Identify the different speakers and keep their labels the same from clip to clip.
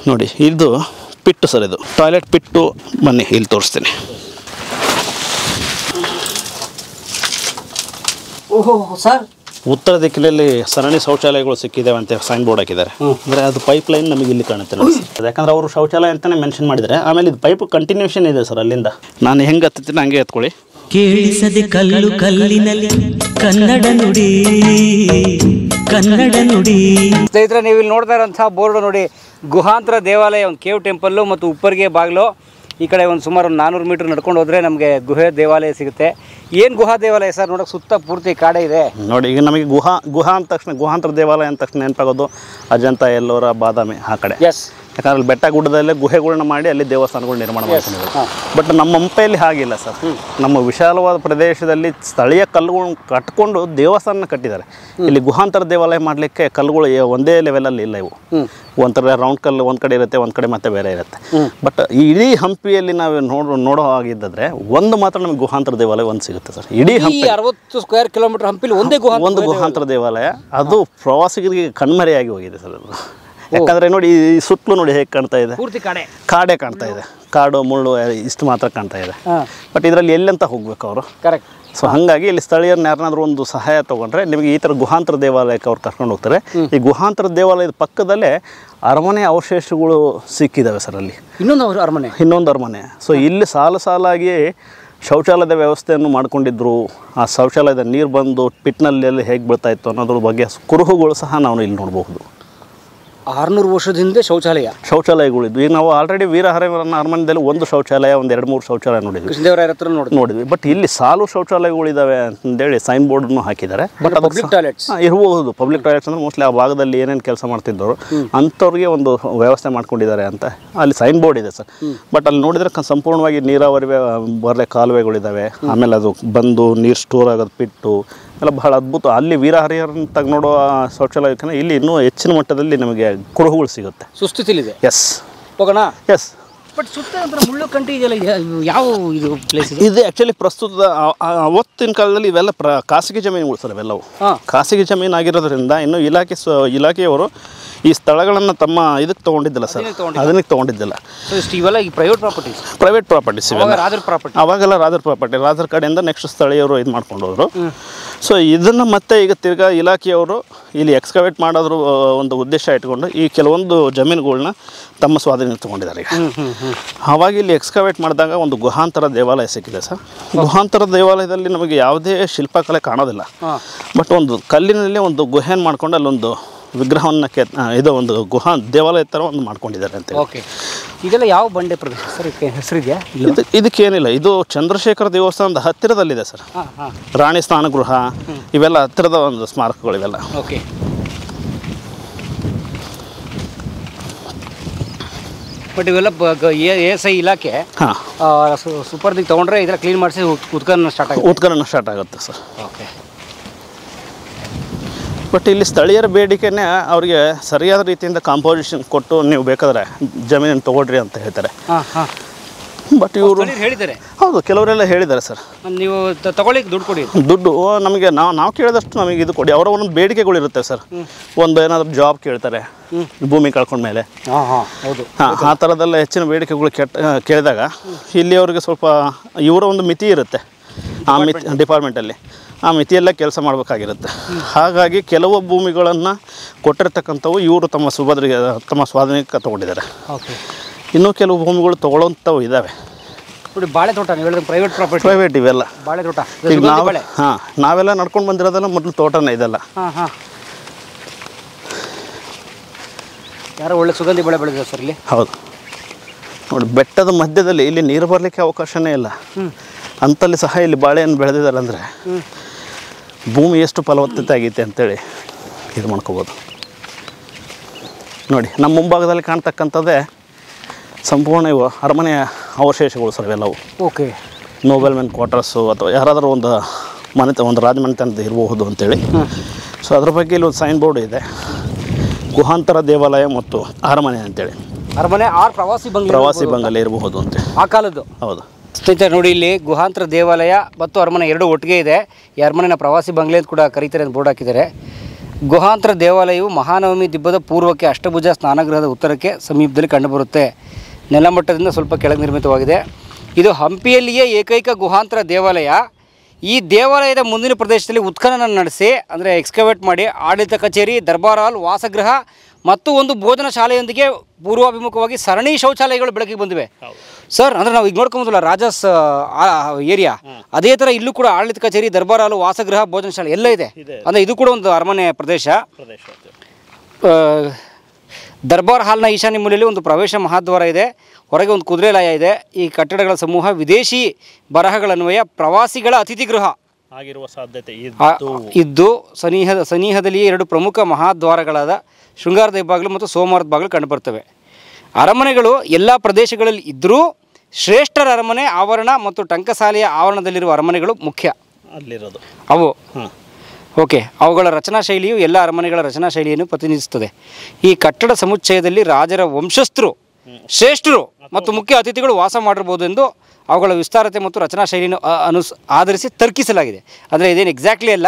Speaker 1: ನೋಡಿ ಇದು ಪಿಟ್ಟು ಸರ್ ಇದು ಟಾಯ್ಲೆಟ್ ಪಿಟ್ಟು ಬನ್ನಿ ಇಲ್ಲಿ ತೋರಿಸ್ತೀನಿ
Speaker 2: ಓಹೋ ಸರ್
Speaker 1: ಉತ್ತರ ದಿಕ್ಕಿನಲ್ಲಿ ಸರಣಿ ಶೌಚಾಲಯಗಳು ಸಿಕ್ಕಿದ್ದಾವೆ ಅಂತ ಸೈನ್ ಬೋರ್ಡ್ ಹಾಕಿದ್ದಾರೆ ಅಂದರೆ ಅದು ಪೈಪ್ ಲೈನ್ ನಮಗೆ ಇಲ್ಲಿ ಕಾಣುತ್ತೆ ನೋಡಿ ಸರ್. ಯಾಕಂದ್ರೆ ಅವರು ಶೌಚಾಲಯ ಅಂತಾನೆ ಮೆನ್ಷನ್ ಮಾಡಿದ್ದಾರೆ ಆಮೇಲೆ ಇದು ಪೈಪ್ ಕಂಟಿನ್ಯೂಷನ್ ಇದೆ ಸರ್ ಅಲ್ಲಿಂದ ನಾನು ಹೆಂಗೆ ಹತ್ತೀನಿ ಹಂಗೆ ಎತ್ಕೊಳ್ಳಿ
Speaker 3: ಕೇಳಿಸದೆ ಕಲ್ಲು ಕಲ್ಲಿನಲ್ಲಿ ಕನ್ನಡ ನುಡಿ ಕನ್ನಡ ನುಡಿ
Speaker 2: ಸ್ನೇಹಿತರೆ ನೀವು ಇಲ್ಲಿ ನೋಡ್ತಾ ಇರೋಂಥ ಬೋರ್ಡ್ ನೋಡಿ ಗುಹಾಂತರ ದೇವಾಲಯ ಒಂದು ಕೇವ್ ಟೆಂಪಲ್ಲು ಮತ್ತು ಉಪ್ಪರಿಗೆ ಬಾಗಿಲು ಈ ಕಡೆ ಒಂದು ಸುಮಾರು ಒಂದು ನಾನ್ನೂರು ಮೀಟ್ರ್ ನಡ್ಕೊಂಡು ಹೋದರೆ ನಮಗೆ ಗುಹೆ ದೇವಾಲಯ ಸಿಗುತ್ತೆ ಏನು ಗುಹಾ ದೇವಾಲಯ ಸರ್ ನೋಡೋಕೆ ಸುತ್ತ ಪೂರ್ತಿ ಕಾಡೆ ಇದೆ
Speaker 1: ನೋಡಿ ಈಗ ನಮಗೆ ಗುಹಾ ಗುಹಾ ಅಂದ ತಕ್ಷಣ ಗುಹಾಂತರ ದೇವಾಲಯ ಅಂದ ತಕ್ಷಣ ನೆನಪಾಗೋದು ಅಜಂತ ಎಲ್ಲೋರ ಬಾದಾಮಿ ಆ ಕಡೆ
Speaker 2: ಎಸ್
Speaker 1: ಯಾಕಂದ್ರೆ ಅಲ್ಲಿ ಬೆಟ್ಟ ಗುಡ್ಡದಲ್ಲೇ ಗುಹೆಗಳನ್ನ ಮಾಡಿ ಅಲ್ಲಿ ದೇವಸ್ಥಾನಗಳು ನಿರ್ಮಾಣ ಮಾಡ್ಕೊಂಡಿದ್ದಾರೆ ಬಟ್ ನಮ್ಮ ಹಂಪೆಯಲ್ಲಿ ಹಾಗಿಲ್ಲ ಸರ್ ನಮ್ಮ ವಿಶಾಲವಾದ ಪ್ರದೇಶದಲ್ಲಿ ಸ್ಥಳೀಯ ಕಲ್ಲುಗಳನ್ನು ಕಟ್ಕೊಂಡು ದೇವಸ್ಥಾನ ಕಟ್ಟಿದ್ದಾರೆ ಇಲ್ಲಿ ಗುಹಾಂತರ ದೇವಾಲಯ ಮಾಡಲಿಕ್ಕೆ ಕಲ್ಲುಗಳು ಏ- ಒಂದೇ ಲೆವೆಲಲ್ಲಿ ಇಲ್ಲ ಇವು ಒಂಥರ ರೌಂಡ್ ಕಲ್ಲು ಒಂದು ಕಡೆ ಇರುತ್ತೆ ಒಂದು ಕಡೆ ಮತ್ತೆ ಬೇರೆ ಇರುತ್ತೆ ಬಟ್ ಈ ಇಡೀ ಹಂಪಿಯಲ್ಲಿ ನಾವು ನೋಡೋ ನೋಡೋ ಹಾಗಿದ್ದರೆ ಒಂದು ಮಾತ್ರ ನಮಗೆ ಗುಹಾಂತರ ದೇವಾಲಯ ಒಂದು ಸಿಗುತ್ತೆ ಸರ್ ಇಡೀ
Speaker 2: ಈ
Speaker 1: ಹಂಪಿ
Speaker 2: ಅರವತ್ತು ಸ್ಕ್ವೇರ್ ಕಿಲೋಮೀಟರ್ ಹಂಪಿಲಿ ಒಂದೇ ಗುಹಾ
Speaker 1: ಒಂದು ಗುಹಾಂತರ ದೇವಾಲಯ ಅದು ಪ್ರವಾಸಿಗರಿಗೆ ಕಣ್ಮರೆಯಾಗಿ ಹೋಗಿದೆ ಸರ್ ಅದು ಯಾಕಂದ್ರೆ ನೋಡಿ ಈ ಸುತ್ತಲೂ ನೋಡಿ ಹೇಗೆ ಕಾಣ್ತಾ ಇದೆ
Speaker 2: ಪೂರ್ತಿ ಕಾಡೆ
Speaker 1: ಕಾಡೇ ಕಾಣ್ತಾ ಇದೆ ಕಾಡು ಮುಳ್ಳು ಇಷ್ಟು ಮಾತ್ರ ಕಾಣ್ತಾ ಇದೆ
Speaker 2: ಹಾಂ
Speaker 1: ಬಟ್ ಇದರಲ್ಲಿ ಎಲ್ಲಂತ ಹೋಗ್ಬೇಕು ಅವರು
Speaker 2: ಕರೆಕ್ಟ್
Speaker 1: ಸೊ ಹಾಗಾಗಿ ಇಲ್ಲಿ ಸ್ಥಳೀಯರನ್ನ ಯಾರನ್ನಾದ್ರೂ ಒಂದು ಸಹಾಯ ತೊಗೊಂಡ್ರೆ ನಿಮಗೆ ಈ ಥರ ಗುಹಾಂತರ ದೇವಾಲಯಕ್ಕೆ ಅವ್ರು ಕರ್ಕೊಂಡು ಹೋಗ್ತಾರೆ ಈ ಗುಹಾಂತರ ದೇವಾಲಯದ ಪಕ್ಕದಲ್ಲೇ ಅರಮನೆ ಅವಶೇಷಗಳು ಸಿಕ್ಕಿದ್ದಾವೆ ಸರ್ ಅಲ್ಲಿ
Speaker 2: ಇನ್ನೊಂದು ಅವ್ರ ಅರಮನೆ
Speaker 1: ಇನ್ನೊಂದು ಅರಮನೆ ಸೊ ಇಲ್ಲಿ ಸಾಲು ಸಾಲಾಗಿ ಶೌಚಾಲಯದ ವ್ಯವಸ್ಥೆಯನ್ನು ಮಾಡ್ಕೊಂಡಿದ್ರು ಆ ಶೌಚಾಲಯದ ನೀರು ಬಂದು ಪಿಟ್ನಲ್ಲಿ ಹೇಗೆ ಬೀಳ್ತಾ ಇತ್ತು ಅನ್ನೋದ್ರ ಬಗ್ಗೆ ಕುರುಹುಗಳು ಸಹ ನಾವು ಇಲ್ಲಿ ನೋಡಬಹುದು
Speaker 2: ಆರುನೂರು ವರ್ಷದ ಹಿಂದೆ ಶೌಚಾಲಯ
Speaker 1: ಶೌಚಾಲಯಗಳಿದ್ವು ಈಗ ನಾವು ಆಲ್ರೆಡಿ ವೀರಹರೇವರನ್ನ ಅರಮನೆಯಲ್ಲಿ ಒಂದು ಶೌಚಾಲಯ ಒಂದು ಎರಡು ಮೂರು ಶೌಚಾಲಯ ನೋಡಿದ್ವಿ
Speaker 2: ಕೃಷ್ಣದೇವರಾಯರ ಹತ್ರ ನೋಡಿ
Speaker 1: ನೋಡಿದ್ವಿ ಬಟ್ ಇಲ್ಲಿ ಸಾಲು ಶೌಚಾಲಯಗಳಿದ್ದಾವೆ ಅಂತೇಳಿ ಸೈನ್ ಬೋರ್ಡ್ನು ಹಾಕಿದ್ದಾರೆ ಬಟ್ ಅದು
Speaker 2: ಪಬ್ಲಿಕ್ ಟಾಯ್ಲೆಟ್ಸ್
Speaker 1: ಇರಬಹುದು ಪಬ್ಲಿಕ್ ಟಾಯ್ಲೆಟ್ಸ್ ಅಂದ್ರೆ ಮೋಸ್ಟ್ಲಿ ಆ ಭಾಗದಲ್ಲಿ ಏನೇನು ಕೆಲಸ ಮಾಡ್ತಿದ್ದವರು ಅಂಥವ್ರಿಗೆ ಒಂದು ವ್ಯವಸ್ಥೆ ಮಾಡ್ಕೊಂಡಿದ್ದಾರೆ ಅಂತ ಅಲ್ಲಿ ಸೈನ್ ಬೋರ್ಡ್ ಇದೆ ಸರ್ ಬಟ್ ಅಲ್ಲಿ ನೋಡಿದ್ರೆ ಕ- ಸಂಪೂರ್ಣವಾಗಿ ನೀರಾವರಿ ವ್ಯ- ಬರಲೆ ಕಾಲುವೆಗಳಿದ್ದಾವೆ ಆಮೇಲೆ ಅದು ಬಂದು ನೀರು ಸ್ಟೋರ್ ಆಗೋದು ಪಿಟ್ಟು ಎಲ್ಲ ಬಹಳ ಅದ್ಭುತ ಅಲ್ಲಿ ವೀರಹರಿಹರನ್ ತಗ ನೋಡೋ ಆ ಶೌಚಾಲಯಕ್ಕಿಂತ ಇಲ್ಲಿ ಇನ್ನೂ ಹೆಚ್ಚಿನ ಮಟ್ಟದಲ್ಲಿ ನಮಗೆ ಕುರುಹುಗಳು ಸಿಗುತ್ತೆ
Speaker 2: ಸುಸ್ಥಿತಿಲಿದೆ
Speaker 1: ಎಸ್
Speaker 2: ಹೋಗೋಣ
Speaker 1: ಎಸ್
Speaker 2: ಬಟ್ ಸುತ್ತ ಒಂಥರ ಮುಳ್ಳು ಕಂಟಿ ಇದೆಯಲ್ಲ ಇದು ಯಾವ ಇದು ಪ್ಲೇಸ್ ಇದು
Speaker 1: ಇದು ಆ್ಯಕ್ಚುಲಿ ಪ್ರಸ್ತುತ ಆ- ಆ- ಅವತ್ತಿನ ಕಾಲದಲ್ಲಿ ಇವೆಲ್ಲ ಪ್ರ ಖಾಸಗಿ ಜಮೀನುಗಳು ಸರ್ ಇವೆಲ್ಲವು
Speaker 2: ಹಾಂ
Speaker 1: ಖಾಸಗಿ ಜಮೀನು ಆಗಿರೋದ್ರಿಂದ ಇನ್ನು ಇಲಾಖೆ ಸ್ವ ಇಲಾಖೆಯವರು ಈ ಸ್ಥಳಗಳನ್ನು ತಮ್ಮ ಇದಕ್ಕೆ ತೊಗೊಂಡಿದ್ದಿಲ್ಲ ಸರ್
Speaker 2: ಅದಕ್ಕೆ ತಗೊಂಡಿಲ್ಲ.
Speaker 1: ಅದಕ್ಕೆ ತೊಗೊಂಡಿದ್ದಿಲ್ಲ
Speaker 2: ಸೊ ಇಷ್ಟು ಇವೆಲ್ಲ ಈ ಪ್ರೈವೇಟ್ ಪ್ರಾಪರ್ಟೀಸ್
Speaker 1: ಪ್ರೈವೇಟ್ ಪ್ರಾಪರ್ಟೀಸ್
Speaker 2: ಅವಾಗ
Speaker 1: ಇವೆಲ್ಲ
Speaker 2: ರಾಜರ ಪ್ರಾಪರ್ಟಿ
Speaker 1: ಅವಾಗೆಲ್ಲ ರಾಜರ ಪ್ರಾಪರ್ಟಿ ರಾಜರ ಕಡೆಯಿಂದ ನೆಕ್ಸ್ಟ್ ಸ್ಥಳೀಯರು ಇದು ಮಾಡ್ಕೊಂಡು ಹೋದ್ರು ಸೊ ಇದನ್ನು ಮತ್ತೆ ಈಗ ತಿರ್ಗಾ ಇಲಾಖೆಯವರು ಇಲ್ಲಿ ಎಕ್ಸ್ಕವೇಟ್ ಮಾಡೋದ್ರ ಆ, ಒಂದು ಉದ್ದೇಶ ಇಟ್ಕೊಂಡು ಈ ಕೆಲವೊಂದು ಜಮೀನುಗಳನ್ನ ತಮ್ಮ ಸ್ವಾಧೀನ ತಗೊಂಡಿದ್ದಾರೆ ಈಗ ಆವಾಗ ಇಲ್ಲಿ ಎಕ್ಸ್ಕವೇಟ್ ಮಾಡಿದಾಗ ಒಂದು ಗುಹಾಂತರ ದೇವಾಲಯ ಸಿಕ್ಕಿದೆ ಸರ್ ಗುಹಾಂತರ ದೇವಾಲಯದಲ್ಲಿ ನಮಗೆ ಯಾವುದೇ ಶಿಲ್ಪಕಲೆ ಕಾಣೋದಿಲ್ಲ
Speaker 2: ಹಾಂ
Speaker 1: ಬಟ್ ಒಂದು ಕಲ್ಲಿನಲ್ಲಿ ಒಂದು ಗುಹೆಯನ್ನು ಮಾಡ್ಕೊಂಡು ಅಲ್ಲೊಂದು ವಿಗ್ರಹವನ್ನು ಕೆ ಆ, ಇದು ಒಂದು ಗುಹಾ ದೇವಾಲಯ ಥರ ಒಂದು ಮಾಡ್ಕೊಂಡಿದ್ದಾರೆ ಅಂತ
Speaker 2: ಓಕೆ ಇದೆಲ್ಲ ಯಾವ ಬಂಡೆ ಪ್ರದೇಶ ಸರ್ ಇದಕ್ಕೆ ಹೆಸರಿದೆಯಾ ಇಲ್ಲ
Speaker 1: ಇದು ಇದಕ್ಕೇನಿಲ್ಲ ಇದು ಚಂದ್ರಶೇಖರ ದೇವಸ್ಥಾನದ ಹತ್ತಿರದಲ್ಲಿದೆ ಸರ್
Speaker 2: ಹಾಂ ಹಾಂ
Speaker 1: ರಾಣಿ ಸ್ನಾನಗೃಹ ಇವೆಲ್ಲ ಹತ್ತಿರದ ಒಂದು ಸ್ಮಾರಕಗಳು ಇವೆಲ್ಲ
Speaker 2: ಓಕೆ ಬಟ್ ಇವೆಲ್ಲ ಎಸ್ ಐ ಇಲಾಖೆ
Speaker 1: ಹಾಂ
Speaker 2: ಸೂಪರ್ದಿಗೆ ತೊಗೊಂಡ್ರೆ ಇದೆಲ್ಲ ಕ್ಲೀನ್ ಮಾಡಿಸಿ ಉತ್ಖನನ ಸ್ಟಾರ್ಟ್ ಆಗುತ್ತೆ
Speaker 1: ಉತ್ಖನನ ಸ್ಟಾರ್ಟ್ ಆಗುತ್ತೆ ಸರ್
Speaker 2: ಓಕೆ
Speaker 1: ಬಟ್ ಇಲ್ಲಿ ಸ್ಥಳೀಯರ ಬೇಡಿಕೆನೇ ಅವರಿಗೆ ಸರಿಯಾದ ರೀತಿಯಿಂದ ಕಾಂಪೋಸಿಷನ್ ಕೊಟ್ಟು ನೀವು ಬೇಕಾದ್ರೆ ಜಮೀನನ್ನು ತೊಗೊಳ್ರಿ ಅಂತ ಹೇಳ್ತಾರೆ
Speaker 2: ಹಾಂ ಹಾಂ
Speaker 1: ಬಟ್ ಇವರು
Speaker 2: ಹೇಳಿದ್ದಾರೆ
Speaker 1: ಹೌದು ಕೆಲವರೆಲ್ಲ ಹೇಳಿದ್ದಾರೆ ಸರ್
Speaker 2: ನೀವು ತ- ತಗೊಳ್ಳಿಕ್ಕೆ ದುಡ್ಡು ಕೊಡಿ
Speaker 1: ದುಡ್ಡು ನಮಗೆ ನಾವು ನಾವು ಕೇಳಿದಷ್ಟು ನಮಗೆ ಇದು ಕೊಡಿ ಅವರ ಒಂದೊಂದು ಬೇಡಿಕೆಗಳಿರುತ್ತೆ ಸರ್ ಒಂದು ಏನಾದರೂ ಜಾಬ್ ಕೇಳ್ತಾರೆ ಭೂಮಿ ಕಳ್ಕೊಂಡ್ಮೇಲೆ
Speaker 2: ಹಾಂ ಹಾಂ ಹೌದು
Speaker 1: ಹಾಂ ಆ ಥರದ್ದೆಲ್ಲ ಹೆಚ್ಚಿನ ಬೇಡಿಕೆಗಳು ಕೆಟ್ಟ ಆ, ಕೇಳಿದಾಗ ಇಲ್ಲಿ ಅವರಿಗೆ ಸ್ವಲ್ಪ ಇವರ ಒಂದು ಮಿತಿ ಇರುತ್ತೆ ಆ ಮಿತಿ ಡಿಪಾರ್ಟ್ಮೆಂಟಲ್ಲಿ ಆ ಮಿತಿಯಲ್ಲೇ ಕೆಲಸ ಮಾಡಬೇಕಾಗಿರುತ್ತೆ ಹಾಗಾಗಿ ಕೆಲವು ಭೂಮಿಗಳನ್ನು ಕೊಟ್ಟಿರ್ತಕ್ಕಂಥವು ಇವರು ತಮ್ಮ ಸುಭದ್ರಿಗೆ ತಮ್ಮ ಸ್ವಾಧೀನಕ್ಕೆ ತೊಗೊಂಡಿದ್ದಾರೆ
Speaker 2: ಓಕೆ
Speaker 1: ಇನ್ನೂ ಕೆಲವು ಭೂಮಿಗಳು ತೊಗೊಳ್ಳೋಂಥವು ಇದ್ದಾವೆ
Speaker 2: ನೋಡಿ ಬಾಳೆ ತೋಟ ನೀವು ಹೇಳಿದ್ರೆ ಪ್ರೈವೇಟ್ ಪ್ರಾಪರ್ಟಿ
Speaker 1: ಪ್ರೈವೇಟ್ ಇವೆಲ್ಲ
Speaker 2: ಬಾಳೆ ತೋಟ
Speaker 1: ಈಗ ನಾವು
Speaker 2: ಬಾಳೆ
Speaker 1: ಹಾಂ ನಾವೆಲ್ಲ ನಡ್ಕೊಂಡು ಬಂದಿರೋದೆಲ್ಲ ಮೊದಲು ತೋಟನೇ ಇದೆಲ್ಲ
Speaker 2: ಹಾಂ ಹಾಂ ಯಾರೋ ಒಳ್ಳೆ ಸುಗಂಧಿ ಬೆಳೆ ಬೆಳೆದಿದೆ ಸರ್ ಇಲ್ಲಿ
Speaker 1: ಹೌದು ನೋಡಿ ಬೆಟ್ಟದ ಮಧ್ಯದಲ್ಲಿ ಇಲ್ಲಿ ನೀರು ಬರಲಿಕ್ಕೆ ಅವಕಾಶನೇ ಇಲ್ಲ ಅಂತಲ್ಲಿ ಸಹ ಇಲ್ಲಿ ಬಾಳೆಹಣ್ಣು ಬೆಳೆದಿದ್ದಾರೆ ಅಂದರೆ ಭೂಮಿ ಎಷ್ಟು ಫಲವತ್ತತೆ ಆಗೈತೆ ಅಂತೇಳಿ ಇದು ಮಾಡ್ಕೋಬೋದು ನೋಡಿ ನಮ್ಮ ಮುಂಭಾಗದಲ್ಲಿ ಕಾಣ್ತಕ್ಕಂಥದ್ದೇ ಸಂಪೂರ್ಣ ಇವು ಅರಮನೆಯ ಅವಶೇಷಗಳು ಸರ್ ಇವೆಲ್ಲವು
Speaker 2: ಓಕೆ
Speaker 1: ನೋಬೆಲ್ ಮೆನ್ ಕ್ವಾರ್ಟರ್ಸು ಅಥವಾ ಯಾರಾದರೂ ಒಂದು ಮನೆತ ಒಂದು ರಾಜಮನೆತನದ ಇರಬಹುದು ಅಂತೇಳಿ ಸೊ ಅದ್ರ ಬಗ್ಗೆ ಇಲ್ಲಿ ಒಂದು ಸೈನ್ ಬೋರ್ಡ್ ಇದೆ ಗುಹಾಂತರ ದೇವಾಲಯ ಮತ್ತು ಅರಮನೆ ಅಂತೇಳಿ
Speaker 2: ಅರಮನೆ ಆರ್ ಪ್ರವಾಸಿ ಬಂಗ್ಲೆ
Speaker 1: ಪ್ರವಾಸಿ ಬಂಗಲೆ ಇರಬಹುದು ಅಂತ
Speaker 2: ಆ ಕಾಲದ್ದು
Speaker 1: ಹೌದು
Speaker 2: ಸ್ನೇಹಿತರೆ ನೋಡಿ ಇಲ್ಲಿ ಗುಹಾಂತರ ದೇವಾಲಯ ಮತ್ತು ಅರಮನೆ ಎರಡು ಒಟ್ಟಿಗೆ ಇದೆ ಈ ಅರಮನೆನ ಪ್ರವಾಸಿ ಬಂಗ್ಲೆ ಅಂತ ಕೂಡ ಕರೀತಾರೆ ಅಂತ ಬೋರ್ಡ್ ಹಾಕಿದ್ದಾರೆ ಗುಹಾಂತರ ದೇವಾಲಯವು ಮಹಾನವಮಿ ದಿಬ್ಬದ ಪೂರ್ವಕ್ಕೆ ಅಷ್ಟಭುಜ ಸ್ನಾನಗೃಹದ ಉತ್ತರಕ್ಕೆ ಸಮೀಪದಲ್ಲಿ ಕಂಡುಬರುತ್ತೆ ನೆಲಮಟ್ಟದಿಂದ ಸ್ವಲ್ಪ ಕೆಳಗೆ ನಿರ್ಮಿತವಾಗಿದೆ ಇದು ಹಂಪಿಯಲ್ಲಿಯೇ ಏಕೈಕ ಗುಹಾಂತರ ದೇವಾಲಯ ಈ ದೇವಾಲಯದ ಮುಂದಿನ ಪ್ರದೇಶದಲ್ಲಿ ಉತ್ಖನನ ನಡೆಸಿ ಅಂದರೆ ಎಕ್ಸ್ಕವೇಟ್ ಮಾಡಿ ಆಡಳಿತ ಕಚೇರಿ ದರ್ಬಾರ್ ಹಾಲ್ ವಾಸಗೃಹ ಮತ್ತು ಒಂದು ಭೋಜನ ಶಾಲೆಯೊಂದಿಗೆ ಪೂರ್ವಾಭಿಮುಖವಾಗಿ ಸರಣಿ ಶೌಚಾಲಯಗಳು ಬೆಳಕಿಗೆ ಬಂದಿವೆ ಸರ್ ಅಂದರೆ ನಾವು ಈಗ ನೋಡ್ಕೊಂಬೋದಲ್ಲ ರಾಜಾಸ್ ಏರಿಯಾ ಅದೇ ಥರ ಇಲ್ಲೂ ಕೂಡ ಆಡಳಿತ ಕಚೇರಿ ದರ್ಬಾರ್ ಹಾಲು ವಾಸಗೃಹ ಭೋಜನ ಶಾಲೆ ಎಲ್ಲ ಇದೆ ಅಂದರೆ ಇದು ಕೂಡ ಒಂದು ಅರಮನೆ ಪ್ರದೇಶ ಆ, ದರ್ಬಾರ್ ಹಾಲ್ನ ಈಶಾನ್ಯ ಮೂಲೆಯಲ್ಲಿ ಒಂದು ಪ್ರವೇಶ ಮಹಾದ್ವಾರ ಇದೆ ಹೊರಗೆ ಒಂದು ಕುದುರೆ ಲಾಯ ಇದೆ ಈ ಕಟ್ಟಡಗಳ ಸಮೂಹ ವಿದೇಶಿ ಬರಹಗಳನ್ವಯ ಪ್ರವಾಸಿಗಳ ಅತಿಥಿ ಗೃಹ
Speaker 1: ಆಗಿರುವ ಸಾಧ್ಯತೆ
Speaker 2: ಆ, ಇದ್ದು ಸನಿಹದ ಸನಿಹದಲ್ಲಿ ಎರಡು ಪ್ರಮುಖ ಮಹಾದ್ವಾರಗಳಾದ ಶೃಂಗಾರದ ಹೆಬ್ಬಾಗಿಲು ಮತ್ತು ಸೋಮವಾರದ ಬಾಗಿಲು ಕಂಡುಬರ್ತವೆ ಅರಮನೆಗಳು ಎಲ್ಲ ಪ್ರದೇಶಗಳಲ್ಲಿ ಇದ್ದರೂ ಶ್ರೇಷ್ಠರ ಅರಮನೆ ಆವರಣ ಮತ್ತು ಟಂಕಸಾಲೆಯ ಆವರಣದಲ್ಲಿರುವ ಅರಮನೆಗಳು ಮುಖ್ಯ
Speaker 1: ಅಲ್ಲಿರೋದು
Speaker 2: ಅವು
Speaker 1: ಹಾಂ
Speaker 2: ಓಕೆ ಅವುಗಳ ರಚನಾ ಶೈಲಿಯು ಎಲ್ಲ ಅರಮನೆಗಳ ರಚನಾ ಶೈಲಿಯನ್ನು ಪ್ರತಿನಿಧಿಸುತ್ತದೆ ಈ ಕಟ್ಟಡ ಸಮುಚ್ಚಯದಲ್ಲಿ ರಾಜರ ವಂಶಸ್ಥರು ಶ್ರೇಷ್ಠರು ಮತ್ತು ಮುಖ್ಯ ಅತಿಥಿಗಳು ವಾಸ ಮಾಡಿರ್ಬೋದು ಎಂದು ಅವುಗಳ ವಿಸ್ತಾರತೆ ಮತ್ತು ರಚನಾ ಶೈಲಿಯನ್ನು ಅ- ಅನುಸ್ ಆಧರಿಸಿ ತರ್ಕಿಸಲಾಗಿದೆ ಅಂದರೆ ಇದೇನು ಎಕ್ಸಾಕ್ಟ್ಲಿ ಅಲ್ಲ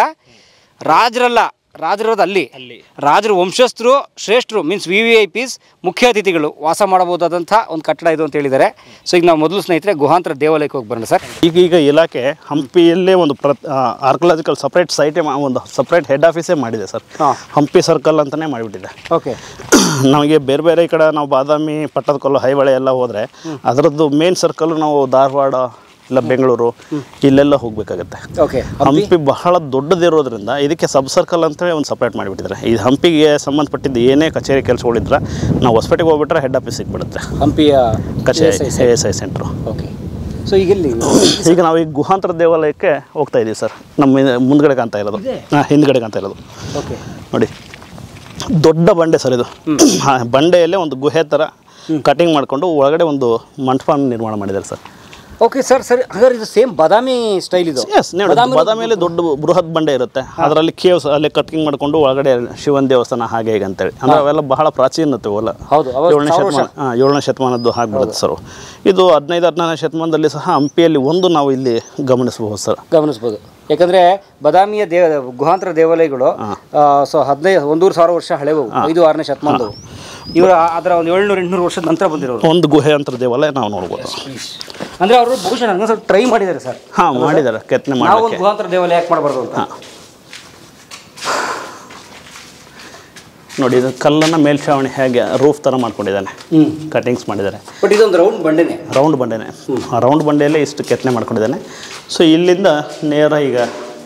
Speaker 2: ರಾಜರಲ್ಲ ರಾಜರದು ಅಲ್ಲಿ ರಾಜರ ವಂಶಸ್ಥರು ಶ್ರೇಷ್ಠರು means V V I Ps ಮುಖ್ಯ ಅತಿಥಿಗಳು ವಾಸ ಮಾಡಬಹುದಾದಂಥ ಒಂದು ಕಟ್ಟಡ ಇದು ಅಂತ ಹೇಳಿದ್ದಾರೆ ಸೊ ಈಗ ನಾವು ಮೊದಲು ಸ್ನೇಹಿತರೆ ಗುಹಾಂತರ ದೇವಾಲಯಕ್ಕೆ ಹೋಗಿ ಬರೋಣ ಸರ್
Speaker 1: ಈಗ ಈಗ ಇಲಾಖೆ ಹಂಪಿಯಲ್ಲೇ ಒಂದು ಪ್ರ ಆರ್ಕಲಾಜಿಕಲ್ ಸಪ್ರೇಟ್ ಸೈಟೇ ಮಾ- ಒಂದು ಸಪ್ರೇಟ್ ಹೆಡ್ ಆಫೀಸೇ ಮಾಡಿದೆ ಸರ್
Speaker 2: ಹಾಂ.
Speaker 1: ಹಂಪಿ ಸರ್ಕಲ್ ಅಂತಲೇ ಮಾಡಿಬಿಟ್ಟಿದೆ
Speaker 2: ಓಕೆ
Speaker 1: ನಮಗೆ ಬೇರೆ ಬೇರೆ ಈ ಕಡೆ ನಾವು ಬಾದಾಮಿ ಪಟ್ಟದಕಲ್ಲು ಹೈವಳೆ ಎಲ್ಲ ಹೋದರೆ ಅದರದ್ದು ಮೇನ್ ಸರ್ಕಲ್ ನಾವು ಧಾರವಾಡ ಇಲ್ಲ ಬೆಂಗಳೂರು ಇಲ್ಲೆಲ್ಲ ಹೋಗಬೇಕಾಗತ್ತೆ
Speaker 2: ಓಕೆ
Speaker 1: ಹಂಪಿ ಬಹಳ ದೊಡ್ಡದಿರೋದ್ರಿಂದ ಇದಕ್ಕೆ ಸಬ್ ಸರ್ಕಲ್ ಅಂತಲೇ ಒಂದು ಸಪ್ರೇಟ್ ಮಾಡಿಬಿಟ್ಟಿದ್ದಾರೆ ಈ ಹಂಪಿಗೆ ಸಂಬಂಧಪಟ್ಟಿದ್ದು ಏನೇ ಕಚೇರಿ ಕೆಲಸಗಳಿದ್ರೆ ನಾವು ಹೊಸಪೇಟೆಗೆ ಹೋಗ್ಬಿಟ್ರೆ ಹೆಡ್ ಆಫೀಸ್ ಸಿಕ್ಬಿಡುತ್ತೆ
Speaker 2: ಹಂಪಿಯ
Speaker 1: ಕಚೇರಿ A S I centre
Speaker 2: okay so ಈಗ ಇಲ್ಲಿ
Speaker 1: ಈಗ ನಾವು ಈಗ ಗುಹಾಂತರ ದೇವಾಲಯಕ್ಕೆ ಹೋಗ್ತಾ ಇದ್ದೀವಿ ಸರ್ ನಮ್ಮ ಹಿಂದೆ- ಮುಂದ್ಗಡೆ ಕಾಣ್ತಾ ಇರೋದು ಹಾಂ ಹಿಂದ್ಗಡೆ ಕಾಣ್ತಾ ಇರೋದು
Speaker 2: ಓಕೆ
Speaker 1: ನೋಡಿ ದೊಡ್ಡ ಬಂಡೆ ಸರ್ ಇದು ಆ ಬಂಡೆಯಲ್ಲೇ ಒಂದು ಗುಹೆ ಥರ ಕಟಿಂಗ್ ಮಾಡಿಕೊಂಡು ಒಳಗಡೆ ಒಂದು ಮಂಟಪ ನಿರ್ಮಾಣ ಮಾಡಿದ್ದಾರೆ ಸರ್
Speaker 2: ಓಕೆ ಸರ್ ಸರಿ ಹಾಗಾದ್ರೆ ಇದು ಸೇಮ್ ಬಾದಾಮಿ ಸ್ಟೈಲ್ ಇದು
Speaker 1: ಎಸ್ ನೋಡಿ ಬಾದಾಮಿಯಲ್ಲಿ ದೊಡ್ಡ ಬೃಹತ್ ಬಂಡೆ ಇರುತ್ತೆ ಅದರಲ್ಲಿ ಕೇವ್ಸ್ ಅಲ್ಲಿ ಕಟಿಂಗ್ ಮಾಡಿಕೊಂಡು ಒಳಗಡೆ ಶಿವನ್ ದೇವಸ್ಥಾನ ಹಾಗೆ ಹೀಗೆ ಅಂತೇಳಿ ಅಂದ್ರೆ ಅವೆಲ್ಲ ಬಹಳ ಪ್ರಾಚೀನತೆ ಅವೆಲ್ಲ
Speaker 2: ಹೌದು, ಅವಾಗ
Speaker 1: ಏಳನೇ
Speaker 2: ಸಾವಿರ
Speaker 1: ಶತಮಾನ ಹಾಂ ಏಳನೇ ಶತಮಾನದ್ದು ಆಗ್ಬಿಡುತ್ತೆ ಸರ್ ಇದು ಹದಿನೈದು ಹದಿನಾರನೇ ಶತಮಾನದಲ್ಲಿ ಸಹ ಹಂಪಿಯಲ್ಲಿ ಒಂದು ನಾವು ಇಲ್ಲಿ ಗಮನಿಸಬಹುದು ಸರ್
Speaker 2: ಗಮನಿಸ್ಬೋದು ಯಾಕಂದ್ರೆ ಬಾದಾಮಿಯ ದೇವ ಗುಹಾಂತರ ದೇವಾಲಯಗಳು ಸೊ ಹದಿನೈದು ಒಂದೂರು ಸಾವಿರ ವರ್ಷ ಹಳೆವು ಐದು ಆರನೇ ಶತಮಾನದವು ಇವರು ಅದರ ಒಂದು ಏಳ್ನೂರು ಎಂಟುನೂರು ವರ್ಷದ ನಂತರ ಬಂದಿರೋರು
Speaker 1: ಒಂದು ಗುಹೆ ಅಂತ ದೇವಾಲಯ ನಾವು ನೋಡ್ಬೋದು
Speaker 2: ಅಂದ್ರೆ ಅವರು ಬಹುಶಃ ನನಗೆ ಸ್ವಲ್ಪ ಟ್ರೈ ಮಾಡಿದ್ದಾರೆ ಸರ್
Speaker 1: ಹಾಂ ಮಾಡಿದ್ದಾರೆ ಕೆತ್ತನೆ
Speaker 2: ನಾವು
Speaker 1: ಮಾಡೋಕ್ಕೆ
Speaker 2: ಒಂದು ಗುಹಾಂತರ ದೇವಾಲಯ ಯಾಕೆ ಮಾಡಬಾರ್ದು ಅಂತ
Speaker 1: ನೋಡಿ ಇದು ಕಲ್ಲನ್ನು ಮೇಲ್ಛಾವಣಿ ಹೇಗೆ ರೂಫ್ ಥರ ಮಾಡ್ಕೊಂಡಿದ್ದಾನೆ
Speaker 2: ಹ್ಮ್
Speaker 1: ಕಟಿಂಗ್ಸ್ ಮಾಡಿದ್ದಾರೆ
Speaker 2: ಬಟ್ ಇದೊಂದು ರೌಂಡ್ ಬಂಡೆನೆ
Speaker 1: ರೌಂಡ್ ಬಂಡೆನೆ ಆ ರೌಂಡ್ ಬಂಡೆಯಲ್ಲೇ ಇಷ್ಟು ಕೆತ್ತನೆ ಮಾಡ್ಕೊಂಡಿದ್ದಾನೆ ಸೊ ಇಲ್ಲಿಂದ ನೇರ ಈಗ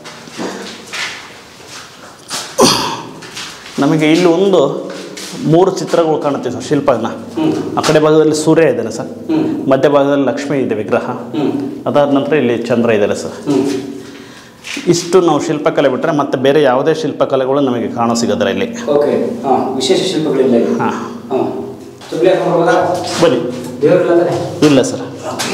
Speaker 1: ನಮಗೆ ಇಲ್ಲಿ ಒಂದು ಮೂರು ಚಿತ್ರಗಳು ಕಾಣುತ್ತೆ ಸರ್ ಶಿಲ್ಪನ ಆ ಕಡೆ ಭಾಗದಲ್ಲಿ ಸೂರ್ಯ ಇದ್ದಾನೆ ಸರ್ ಮಧ್ಯ ಭಾಗದಲ್ಲಿ ಲಕ್ಷ್ಮಿ ಇದೆ ವಿಗ್ರಹ ಅದಾದ ನಂತರ ಇಲ್ಲಿ ಚಂದ್ರ ಇದ್ದಾರೆ ಸರ್ ಇಷ್ಟು ನಾವು ಶಿಲ್ಪಕಲೆ ಬಿಟ್ಟರೆ ಮತ್ತೆ ಬೇರೆ ಯಾವುದೇ ಶಿಲ್ಪಕಲೆಗಳು ನಮಗೆ ಕಾಣೋ ಸಿಗೋದಿಲ್ಲ ಇಲ್ಲಿ
Speaker 2: ಓಕೆ ಹಾಂ ವಿಶೇಷ ಶಿಲ್ಪಗಳಿಲ್ಲ ಇಲ್ಲಿ
Speaker 1: ಹಾಂ
Speaker 2: ಹಾಂ ಚಪ್ಪಲಿ ಹಾಕೊಂಡು ಹೋಗೋದಾ
Speaker 1: ಬನ್ನಿ
Speaker 2: ದೇವರಿಲ್ಲ ತಾನೆ
Speaker 1: ಇಲ್ಲ ಸರ್